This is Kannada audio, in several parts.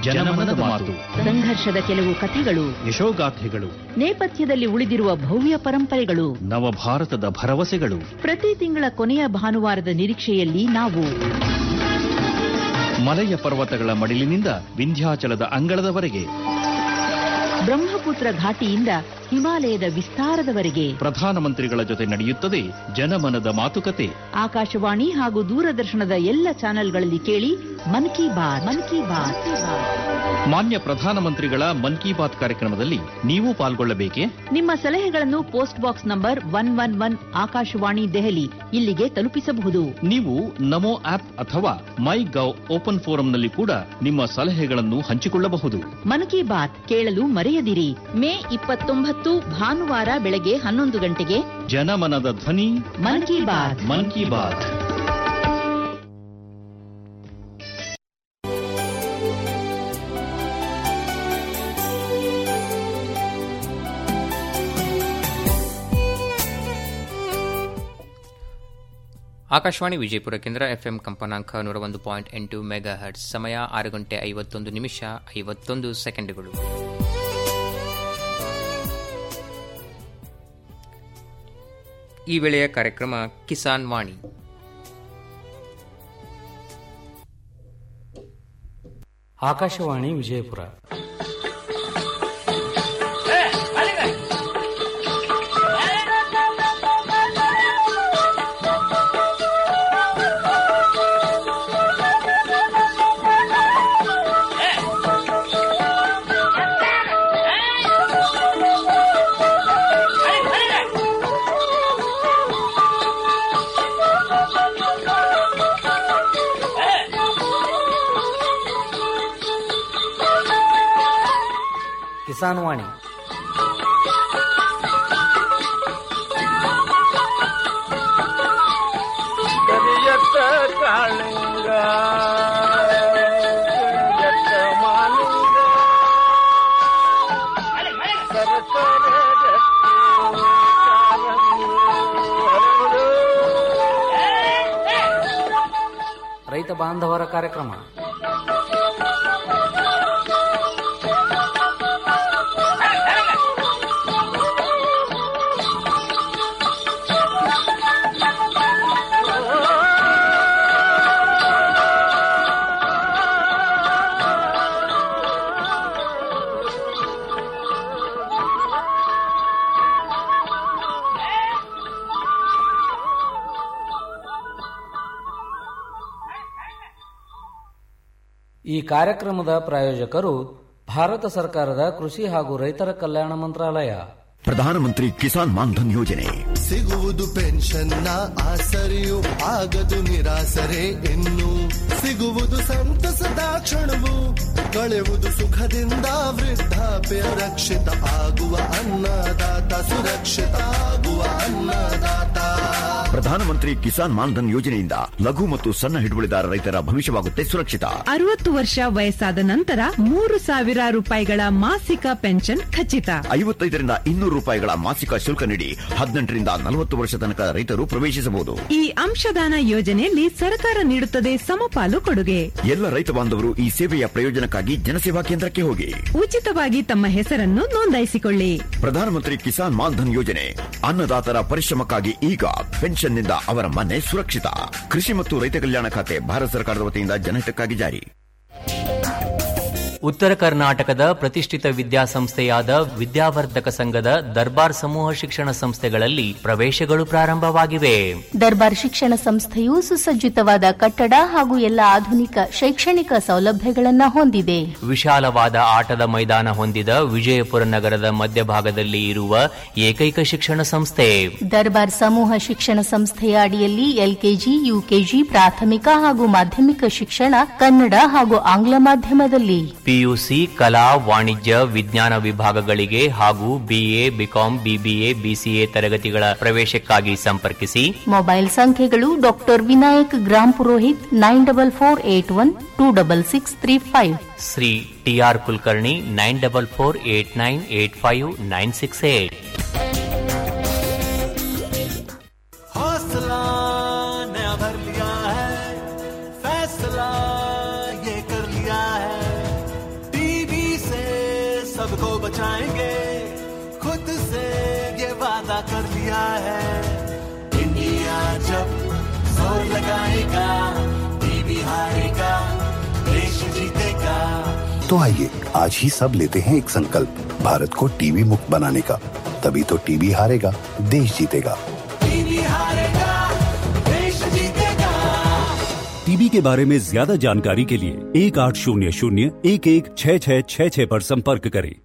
ಜನಮನದ ಮಾತು ಸಂಘರ್ಷದ ಕೆಲವು ಕಥೆಗಳು ಯಶೋಗಾಥೆಗಳು ನೇಪಥ್ಯದಲ್ಲಿ ಉಳಿದಿರುವ ಭವ್ಯ ಪರಂಪರೆಗಳು ನವಭಾರತದ ಭರವಸೆಗಳು ಪ್ರತಿ ತಿಂಗಳ ಕೊನೆಯ ಭಾನುವಾರದ ನಿರೀಕ್ಷೆಯಲ್ಲಿ ನಾವು ಮಲೆಯ ಪರ್ವತಗಳ ಮಡಿಲಿನಿಂದ ವಿಂಧ್ಯಾಚಲದ ಅಂಗಳದವರೆಗೆ ಬ್ರಹ್ಮಪುತ್ರ ಘಾಟಿಯಿಂದ ಹಿಮಾಲಯದ ವಿಸ್ತಾರದವರೆಗೆ ಪ್ರಧಾನಮಂತ್ರಿಗಳ ಜೊತೆ ನಡೆಯುತ್ತದೆ ಜನಮನದ ಮಾತುಕತೆ ಆಕಾಶವಾಣಿ ಹಾಗೂ ದೂರದರ್ಶನದ ಎಲ್ಲ ಚಾನೆಲ್ಗಳಲ್ಲಿ ಕೇಳಿ ಮನ್ ಕಿ ಬಾತ್ ಮನ್ ಕಿ ಬಾತ್ ಮಾನ್ಯ ಪ್ರಧಾನಮಂತ್ರಿಗಳ ಮನ್ ಕಿ ಬಾತ್ ಕಾರ್ಯಕ್ರಮದಲ್ಲಿ ನೀವು ಪಾಲ್ಗೊಳ್ಳಬೇಕೆ ನಿಮ್ಮ ಸಲಹೆಗಳನ್ನು post box number one one one Akashvani Delhi ಇಲ್ಲಿಗೆ ತಲುಪಿಸಬಹುದು ನೀವು ನಮೋ ಆಪ್ ಅಥವಾ ಮೈ ಗವ್ ಓಪನ್ ಫೋರಂನಲ್ಲಿ ಕೂಡ ನಿಮ್ಮ ಸಲಹೆಗಳನ್ನು ಹಂಚಿಕೊಳ್ಳಬಹುದು ಮನ್ ಕಿ ಬಾತ್ ಕೇಳಲು ಮರೆಯದಿರಿ ಮೇ ಇಪ್ಪತ್ತೊಂಬತ್ತು ಭಾನುವಾರ ಬೆಳಗ್ಗೆ ಹನ್ನೊಂದು ಗಂಟೆಗೆ ಜನಮನದ ಧ್ವನಿ ಮನ್ ಕಿ ಬಾತ್ ಮನ್ ಕಿ ಬಾತ್ ಆಕಾಶವಾಣಿ ವಿಜಯಪುರ ಕೇಂದ್ರ ಎಫ್ಎಂ ಕಂಪನಾಂಕ ನೂರ ಒಂದು ಪಾಯಿಂಟ್ ಎಂಟು ಮೆಗಾ ಹರ್ಟ್ಸ್ ಸಮಯ ಆರು ಗಂಟೆ ಐವತ್ತೊಂದು ನಿಮಿಷ ಐವತ್ತೊಂದು ಸೆಕೆಂಡ್ಗಳು ಈ ವೇಳೆಯ ಕಾರ್ಯಕ್ರಮ ಕಿಸಾನ್ ವಾಣಿ ಆಕಾಶವಾಣಿ ವಿಜಯಪುರ ಕಿಸಾನ್ ವಾಣಿ ಕರಿಯತ್ತ ಕಾಳಿಂಗ ಕರಿಯತ್ತ ಮಾಲಿಂಗ ಸರಸರ ರಕ್ತಿ ಕಾಲಂಗಿ ಹರಡು. ರೈತ ಬಾಂಧವರ ಕಾರ್ಯಕ್ರಮ ಈ ಕಾರ್ಯಕ್ರಮದ ಪ್ರಾಯೋಜಕರು ಭಾರತ ಸರ್ಕಾರದ ಕೃಷಿ ಹಾಗೂ ರೈತರ ಕಲ್ಯಾಣ ಮಂತ್ರಾಲಯ ಪ್ರಧಾನಮಂತ್ರಿ ಕಿಸಾನ್ ಮಾನ್ಧನ್ ಯೋಜನೆ ಸಿಗುವುದು ಪೆನ್ಷನ್ನ ಆಸರೆಯು ಆಗದು ನಿರಾಸರೆ ಇನ್ನು ಸಿಗುವುದು ಸಂತಸದ ಕ್ಷಣವು ಕಳೆಯುವುದು ಸುಖದಿಂದ ವೃದ್ಧಾಪ್ಯ ರಕ್ಷಿತ ಆಗುವ ಅನ್ನದಾತ ಸುರಕ್ಷಿತ ಆಗುವ ಅನ್ನದಾತ ಪ್ರಧಾನಮಂತ್ರಿ ಕಿಸಾನ್ ಮಾನ್ಧನ್ ಯೋಜನೆಯಿಂದ ಲಘು ಮತ್ತು ಸಣ್ಣ ಹಿಡುವಳಿದಾರ ರೈತರ ಭವಿಷ್ಯವಾಗುತ್ತೆ ಸುರಕ್ಷಿತ ಅರವತ್ತು ವರ್ಷ ವಯಸ್ಸಾದ ನಂತರ ಮೂರು ಸಾವಿರ ರೂಪಾಯಿಗಳ ಮಾಸಿಕ ಪೆನ್ಷನ್ ಖಚಿತ ಐವತ್ತೈದರಿಂದ ಇನ್ನೂರು ರೂಪಾಯಿಗಳ ಮಾಸಿಕ ಶುಲ್ಕ ನೀಡಿ ಹದಿನೆಂಟರಿಂದ ನಲವತ್ತು ವರ್ಷ ತನಕ ರೈತರು ಪ್ರವೇಶಿಸಬಹುದು ಈ ಅಂಶದಾನ ಯೋಜನೆಯಲ್ಲಿ ಸರ್ಕಾರ ನೀಡುತ್ತದೆ ಸಮಪಾಲು ಕೊಡುಗೆ ಎಲ್ಲ ರೈತ ಬಾಂಧವರು ಈ ಸೇವೆಯ ಪ್ರಯೋಜನಕ್ಕಾಗಿ ಜನಸೇವಾ ಕೇಂದ್ರಕ್ಕೆ ಹೋಗಿ ಉಚಿತವಾಗಿ ತಮ್ಮ ಹೆಸರನ್ನು ನೋಂದಾಯಿಸಿಕೊಳ್ಳಿ ಪ್ರಧಾನಮಂತ್ರಿ ಕಿಸಾನ್ ಮಾನ್ಧನ್ ಯೋಜನೆ ಅನ್ನದಾತರ ಪರಿಶ್ರಮಕ್ಕಾಗಿ ಈಗ ಪೆನ್ಷನ್ನಿಂದ ಅವರ ಮನೆ ಸುರಕ್ಷಿತ ಕೃಷಿ ಮತ್ತು ರೈತ ಕಲ್ಯಾಣ ಖಾತೆ ಭಾರತ ಸರ್ಕಾರದ ವತಿಯಿಂದ ಜನಹಿತಕ್ಕಾಗಿ ಜಾರಿ ಉತ್ತರ ಕರ್ನಾಟಕದ ಪ್ರತಿಷ್ಠಿತ ವಿದ್ಯಾಸಂಸ್ಥೆಯಾದ ವಿದ್ಯಾವರ್ಧಕ ಸಂಘದ ದರ್ಬಾರ್ ಸಮೂಹ ಶಿಕ್ಷಣ ಸಂಸ್ಥೆಗಳಲ್ಲಿ ಪ್ರವೇಶಗಳು ಪ್ರಾರಂಭವಾಗಿವೆ ದರ್ಬಾರ್ ಶಿಕ್ಷಣ ಸಂಸ್ಥೆಯು ಸುಸಜ್ಜಿತವಾದ ಕಟ್ಟಡ ಹಾಗೂ ಎಲ್ಲ ಆಧುನಿಕ ಶೈಕ್ಷಣಿಕ ಸೌಲಭ್ಯಗಳನ್ನು ಹೊಂದಿದೆ ವಿಶಾಲವಾದ ಆಟದ ಮೈದಾನ ಹೊಂದಿದ ವಿಜಯಪುರ ನಗರದ ಮಧ್ಯಭಾಗದಲ್ಲಿ ಇರುವ ಏಕೈಕ ಶಿಕ್ಷಣ ಸಂಸ್ಥೆ ದರ್ಬಾರ್ ಸಮೂಹ ಶಿಕ್ಷಣ ಸಂಸ್ಥೆಯ ಅಡಿಯಲ್ಲಿ ಎಲ್ಕೆಜಿ ಯುಕೆಜಿ ಪ್ರಾಥಮಿಕ ಹಾಗೂ ಮಾಧ್ಯಮಿಕ ಶಿಕ್ಷಣ ಕನ್ನಡ ಹಾಗೂ ಆಂಗ್ಲ ಮಾಧ್ಯಮದಲ್ಲಿ ಪಿಯುಸಿ ಕಲಾ ವಾಣಿಜ್ಯ ವಿಜ್ಞಾನ ವಿಭಾಗಗಳಿಗೆ ಹಾಗೂ ಬಿಎ ಬಿಕಾಂ ಬಿಬಿಎ ಬಿಸಿಎ ತರಗತಿಗಳ ಪ್ರವೇಶಕ್ಕಾಗಿ ಸಂಪರ್ಕಿಸಿ ಮೊಬೈಲ್ ಸಂಖ್ಯೆಗಳು doctor Vinayak gram Purohit nine double four eight one two double six three five Shri TR Kulkarni nine double four eight nine eight five nine six eight हौसला नया भर लिया है फैसला ये कर लिया है सबको बचाएंगे खुद से ये वादा कर लिया है इंडिया जब जोर लगाएगा टीवी हारेगा देश जीतेगा तो आइए आज ही सब लेते हैं एक संकल्प भारत को टीवी मुक्त बनाने का तभी तो टीवी हारेगा देश जीतेगा टीवी हारेगा देश जीतेगा टीबी के बारे में ज्यादा जानकारी के लिए एक आठ शून्य शून्य एक एक छः छः छः छः पर संपर्क करें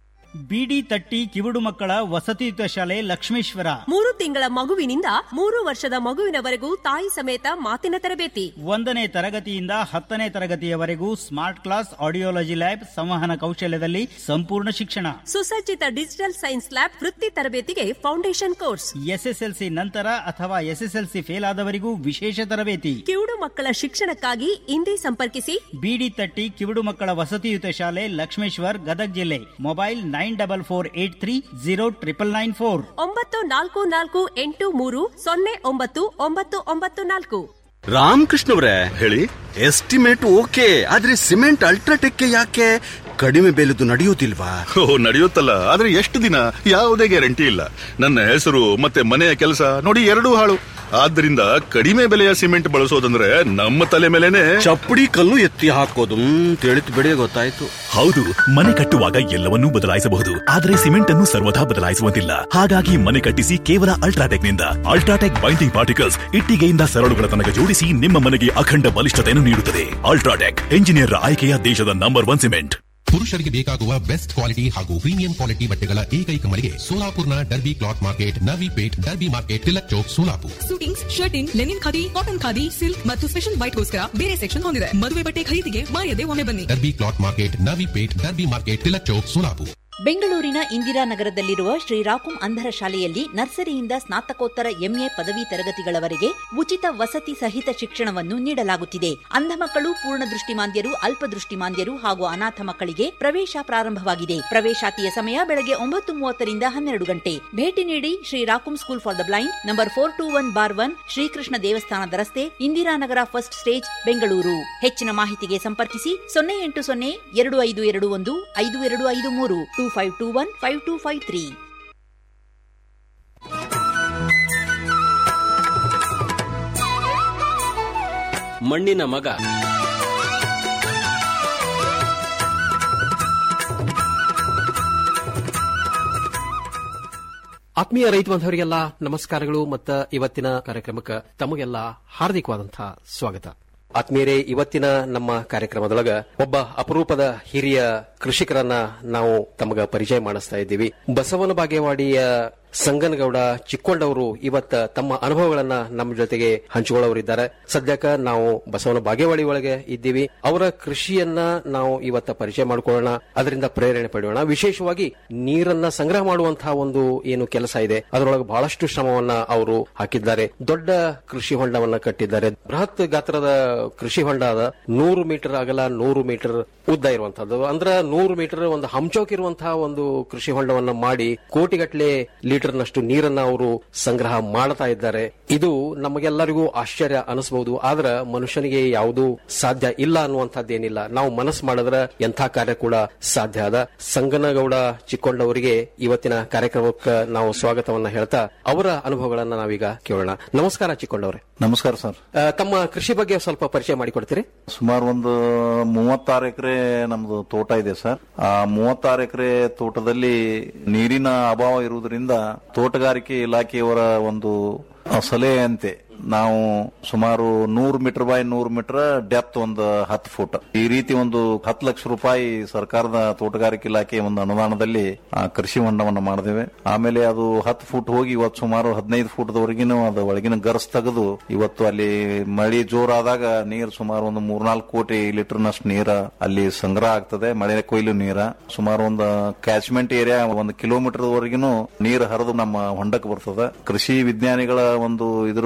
ಬಿಡಿ ತಟ್ಟಿ ಕಿವುಡು ಮಕ್ಕಳ ವಸತಿಯುತ ಶಾಲೆ ಲಕ್ಷ್ಮೇಶ್ವರ ಮೂರು ತಿಂಗಳ ಮಗುವಿನಿಂದ ಮೂರು ವರ್ಷದ ಮಗುವಿನವರೆಗೂ ತಾಯಿ ಸಮೇತ ಮಾತಿನ ತರಬೇತಿ ಒಂದನೇ ತರಗತಿಯಿಂದ ಹತ್ತನೇ ತರಗತಿಯವರೆಗೂ ಸ್ಮಾರ್ಟ್ ಕ್ಲಾಸ್ ಆಡಿಯೋಲಜಿ ಲ್ಯಾಬ್ ಸಂವಹನ ಕೌಶಲ್ಯದಲ್ಲಿ ಸಂಪೂರ್ಣ ಶಿಕ್ಷಣ ಸುಸಜ್ಜಿತ ಡಿಜಿಟಲ್ ಸೈನ್ಸ್ ಲ್ಯಾಬ್ ವೃತ್ತಿ ತರಬೇತಿಗೆ ಫೌಂಡೇಶನ್ ಕೋರ್ಸ್ ಎಸ್ಎಸ್ಎಲ್ಸಿ ನಂತರ ಅಥವಾ ಎಸ್ಎಸ್ಎಲ್ಸಿ ಫೇಲ್ ಆದವರಿಗೂ ವಿಶೇಷ ತರಬೇತಿ ಕಿವುಡು ಮಕ್ಕಳ ಶಿಕ್ಷಣಕ್ಕಾಗಿ ಇಂದೇ ಸಂಪರ್ಕಿಸಿ ಬಿಡಿ ತಟ್ಟಿ ಕಿವುಡು ಮಕ್ಕಳ ವಸತಿಯುತ ಶಾಲೆ ಲಕ್ಷ್ಮೇಶ್ವರ್ ಗದಗ್ ಜಿಲ್ಲೆ mobile nine double four eight three zero triple nine four ಒಂಬತ್ತು ನಾಲ್ಕು ನಾಲ್ಕು ಎಂಟು ಮೂರು ಸೊನ್ನೆ ಒಂಬತ್ತು ಒಂಬತ್ತು ಒಂಬತ್ತು ನಾಲ್ಕು ರಾಮಕೃಷ್ಣವ್ರೆ ಹೇಳಿ ಎಸ್ಟಿಮೇಟ್ ಓಕೆ ಆದ್ರೆ ಸಿಮೆಂಟ್ ಅಲ್ಟ್ರಾಟೆಕ್ ಯಾಕೆ ಕಡಿಮೆ ಬೆಲೆದು ನಡೆಯುವುದಿಲ್ವಾ ಓ ನಡೆಯುತ್ತಲ್ಲ ಆದ್ರೆ ಎಷ್ಟು ದಿನ ಯಾವುದೇ ಗ್ಯಾರಂಟಿ ಇಲ್ಲ ನನ್ನ ಹೆಸರು ಮತ್ತೆ ಮನೆಯ ಕೆಲಸ ನೋಡಿ ಎರಡೂ ಹಾಳು ಆದ್ದರಿಂದ ಕಡಿಮೆ ಬೆಲೆಯ ಸಿಮೆಂಟ್ ಬಳಸೋದಂದ್ರೆ ನಮ್ಮ ತಲೆ ಮೇಲೆನೆ ಚಪ್ಪಡಿ ಕಲ್ಲು ಎತ್ತಿ ಹಾಕೋದು ತಿಳಿತು ಬಿಡಿ ಗೊತ್ತಾಯ್ತು ಹೌದು ಮನೆ ಕಟ್ಟುವಾಗ ಎಲ್ಲವನ್ನೂ ಬದಲಾಯಿಸಬಹುದು ಆದರೆ ಸಿಮೆಂಟ್ ಅನ್ನು ಸರ್ವದಾ ಬದಲಾಯಿಸುವಂತಿಲ್ಲ ಹಾಗಾಗಿ ಮನೆ ಕಟ್ಟಿಸಿ ಕೇವಲ ಅಲ್ಟ್ರಾಟೆಕ್ ನಿಂದ ಅಲ್ಟ್ರಾಟೆಕ್ ಬೈಂಡಿಂಗ್ ಪಾರ್ಟಿಕಲ್ಸ್ ಇಟ್ಟಿಗೆಯಿಂದ ಸರಳುಗಳ ತನಕ ಜೋಡಿಸಿ ನಿಮ್ಮ ಮನೆಗೆ ಅಖಂಡ ಬಲಿಷ್ಠತೆಯನ್ನು ನೀಡುತ್ತದೆ ಅಲ್ಟ್ರಾಟೆಕ್ ಎಂಜಿನಿಯರ್ ಆಯ್ಕೆಯ ದೇಶದ ನಂಬರ್ ಒನ್ ಸಿಮೆಂಟ್ ಪುರುಷರಿಗೆ ಬೇಕಾಗುವ ಬೆಸ್ಟ್ ಕ್ವಾಲಿಟಿ ಹಾಗೂ ಪ್ರೀಮಿಯಂ ಕ್ವಾಲಿಟಿ ಬಟ್ಟೆಗಳ ಏಕೈಕ ಮಳಿಗೆ ಸೋಲಾಪುರ್ನ Derby cloth market Navi Peth Derby market Tilak Chowk Solapur suitings shirting linen khadi cotton khadi silk ಮತ್ತು ಸ್ಪೆಷಲ್ ವೈಟ್ಗೋಸ್ಕರ ಬೇರೆ ಸೆಕ್ಷನ್ ಹೊಂದಿದೆ ಮದುವೆ ಬಟ್ಟೆ ಖರೀದಿಗೆ ಮಾಯದೆ ಒಮ್ಮೆ ಬನ್ನಿ Derby cloth market Navi Peth Derby market Tilak Chowk Solapur ಬೆಂಗಳೂರಿನ ಇಂದಿರಾನಗರದಲ್ಲಿರುವ ಶ್ರೀರಾಕುಂ ಅಂಧರ ಶಾಲೆಯಲ್ಲಿ ನರ್ಸರಿಯಿಂದ ಸ್ನಾತಕೋತ್ತರ ಎಂಎ ಪದವಿ ತರಗತಿಗಳವರೆಗೆ ಉಚಿತ ವಸತಿ ಸಹಿತ ಶಿಕ್ಷಣವನ್ನು ನೀಡಲಾಗುತ್ತಿದೆ ಅಂಧ ಮಕ್ಕಳು ಪೂರ್ಣ ದೃಷ್ಟಿಮಾಂದ್ಯರು ಅಲ್ಪದೃಷ್ಟಿಮಾಂದ್ಯರು ಹಾಗೂ ಅನಾಥ ಮಕ್ಕಳಿಗೆ ಪ್ರವೇಶ ಪ್ರಾರಂಭವಾಗಿದೆ ಪ್ರವೇಶಾತಿಯ ಸಮಯ ಬೆಳಗ್ಗೆ ಒಂಬತ್ತು ಮೂವತ್ತರಿಂದ ಹನ್ನೆರಡು ಗಂಟೆ ಭೇಟಿ ನೀಡಿ ಶ್ರೀರಾಕುಂ school for the blind number four two one bar one Srikrishna ದೇವಸ್ಥಾನದ ರಸ್ತೆ ಇಂದಿರಾನಗರ ಫಸ್ಟ್ ಸ್ಟೇಜ್ ಬೆಂಗಳೂರು ಹೆಚ್ಚಿನ ಮಾಹಿತಿಗೆ ಸಂಪರ್ಕಿಸಿ ಸೊನ್ನೆ ಎಂಟು ಸೊನ್ನೆ ಎರಡು ಐದು ಎರಡು ಒಂದು ಐದು ಎರಡು ಐದು ಮೂರು two five two one five two five three ಮಣ್ಣಿನ ಮಗ ಆತ್ಮೀಯ ರೈತ ಬಾಂಧವರಿಗೆಲ್ಲ ನಮಸ್ಕಾರಗಳು ಮತ್ತು ಇವತ್ತಿನ ಕಾರ್ಯಕ್ರಮಕ್ಕೆ ತಮಗೆಲ್ಲ ಹಾರ್ದಿಕವಾದಂತಹ ಸ್ವಾಗತ ಆತ್ಮೀಯರೇ ಇವತ್ತಿನ ನಮ್ಮ ಕಾರ್ಯಕ್ರಮದೊಳಗ ಒಬ್ಬ ಅಪರೂಪದ ಹಿರಿಯ ಕೃಷಿಕರನ್ನ ನಾವು ತಮಗ ಪರಿಚಯ ಮಾಡಿಸ್ತಾ ಇದ್ದೀವಿ ಬಸವನ ಬಾಗೇವಾಡಿಯ ಸಂಗನಗೌಡ ಚಿಕ್ಕೊಂಡವರು ಇವತ್ತ ತಮ್ಮ ಅನುಭವಗಳನ್ನ ನಮ್ಮ ಜೊತೆಗೆ ಹಂಚಿಕೊಳ್ಳೋರಿದ್ದಾರೆ ಸದ್ಯಕ್ಕ ನಾವು ಬಸವನ ಬಾಗೇವಾಡಿ ಒಳಗೆ ಇದ್ದೀವಿ ಅವರ ಕೃಷಿಯನ್ನ ನಾವು ಇವತ್ತ ಪರಿಚಯ ಮಾಡಿಕೊಳ್ಳೋಣ ಅದರಿಂದ ಪ್ರೇರಣೆ ಪಡೆಯೋಣ ವಿಶೇಷವಾಗಿ ನೀರನ್ನ ಸಂಗ್ರಹ ಮಾಡುವಂತಹ ಒಂದು ಏನು ಕೆಲಸ ಇದೆ ಅದರೊಳಗೆ ಬಹಳಷ್ಟು ಶ್ರಮವನ್ನ ಅವರು ಹಾಕಿದ್ದಾರೆ ದೊಡ್ಡ ಕೃಷಿ ಹೊಂಡವನ್ನ ಕಟ್ಟಿದ್ದಾರೆ ಬೃಹತ್ ಗಾತ್ರದ ಕೃಷಿ ಹೊಂಡ ಅದ ನೂರು ಮೀಟರ್ ಅಗಲ ನೂರು ಮೀಟರ್ ಉದ್ದ ಇರುವಂತಹದ್ದು ಅಂದ್ರ ನೂರು ಮೀಟರ್ ಒಂದು ಹಂಚೋಕ್ ಇರುವಂತಹ ಒಂದು ಕೃಷಿ ಹೊಂಡವನ್ನ ಮಾಡಿ ಕೋಟಿಗಟ್ಟಲೆ ಲೀಟರ್ನಷ್ಟು ನೀರನ್ನ ಅವರು ಸಂಗ್ರಹ ಮಾಡ್ತಾ ಇದ್ದಾರೆ ಇದು ನಮಗೆಲ್ಲರಿಗೂ ಆಶ್ಚರ್ಯ ಅನಿಸಬಹುದು ಆದ್ರ ಮನುಷ್ಯನಿಗೆ ಯಾವುದೂ ಸಾಧ್ಯ ಇಲ್ಲ ಅನ್ನುವಂಥದ್ದೇನಿಲ್ಲ ನಾವು ಮನಸ್ಸು ಮಾಡಿದ್ರೆ ಎಂಥ ಕಾರ್ಯ ಕೂಡ ಸಾಧ್ಯ ಅದ ಸಂಗನಗೌಡ ಚಿಕ್ಕೊಂಡವರಿಗೆ ಇವತ್ತಿನ ಕಾರ್ಯಕ್ರಮಕ್ಕೆ ನಾವು ಸ್ವಾಗತವನ್ನ ಹೇಳ್ತಾ ಅವರ ಅನುಭವಗಳನ್ನ ನಾವೀಗ ಕೇಳೋಣ ನಮಸ್ಕಾರ ಚಿಕ್ಕೊಂಡವ್ರೆ ನಮಸ್ಕಾರ ಸರ್ ಆ, ತಮ್ಮ ಕೃಷಿ ಬಗ್ಗೆ ಸ್ವಲ್ಪ ಪರಿಚಯ ಮಾಡಿಕೊಡ್ತೀರಿ ಸುಮಾರು ಒಂದು ಮೂವತ್ತಾರು ಎಕರೆ ನಮ್ದು ತೋಟ ಇದೆ ಸರ್ ಆ ಮೂವತ್ತಾರು ಎಕರೆ ತೋಟದಲ್ಲಿ ನೀರಿನ ಅಭಾವ ಇರುವುದರಿಂದ ತೋಟಗಾರಿಕೆ ಇಲಾಖೆಯವರ ಒಂದು ಆ, ಸಲಹೆಯಂತೆ ನಾವು ಸುಮಾರು ನೂರು ಮೀಟರ್ ಬೈ ನೂರು ಮೀಟರ್ ಡೆಪ್ತ್ ಒಂದು ಹತ್ತು ಫುಟ್ ಈ ರೀತಿ ಒಂದು ಹತ್ತು ಲಕ್ಷ ರೂಪಾಯಿ ಸರ್ಕಾರದ ತೋಟಗಾರಿಕೆ ಇಲಾಖೆ ಒಂದು ಅನುದಾನದಲ್ಲಿ ಆ ಕೃಷಿ ಹೊಂಡವನ್ನು ಮಾಡಿದ್ದೇವೆ ಆಮೇಲೆ ಅದು ಹತ್ತು ಫುಟ್ ಹೋಗಿ ಇವತ್ತು ಸುಮಾರು ಹದಿನೈದು ಫುಟ್ದವರೆಗಿನೂ ಅದು ಒಳಗಿನ ಗರ್ಸ್ ತೆಗೆದು ಇವತ್ತು ಅಲ್ಲಿ ಮಳೆ ಜೋರಾದಾಗ ನೀರು ಸುಮಾರು ಒಂದು ಮೂರ್ನಾಲ್ಕು ಕೋಟಿ ಲೀಟರ್ನಷ್ಟು ನೀರ ಅಲ್ಲಿ ಸಂಗ್ರಹ ಆಗ್ತದೆ ಮಳೆ ಕೊಯ್ಲು ನೀರ ಸುಮಾರು ಒಂದು ಕ್ಯಾಚ್ಮೆಂಟ್ ಏರಿಯಾ ಒಂದು ಕಿಲೋಮೀಟರ್ ವರೆಗಿನೂ ನೀರು ಹರಿದು ನಮ್ಮ ಹೊಂಡಕ್ಕೆ ಬರ್ತದೆ ಕೃಷಿ ವಿಜ್ಞಾನಿಗಳ ಒಂದು ಇದ್ರ ಪ್ರಕಾರ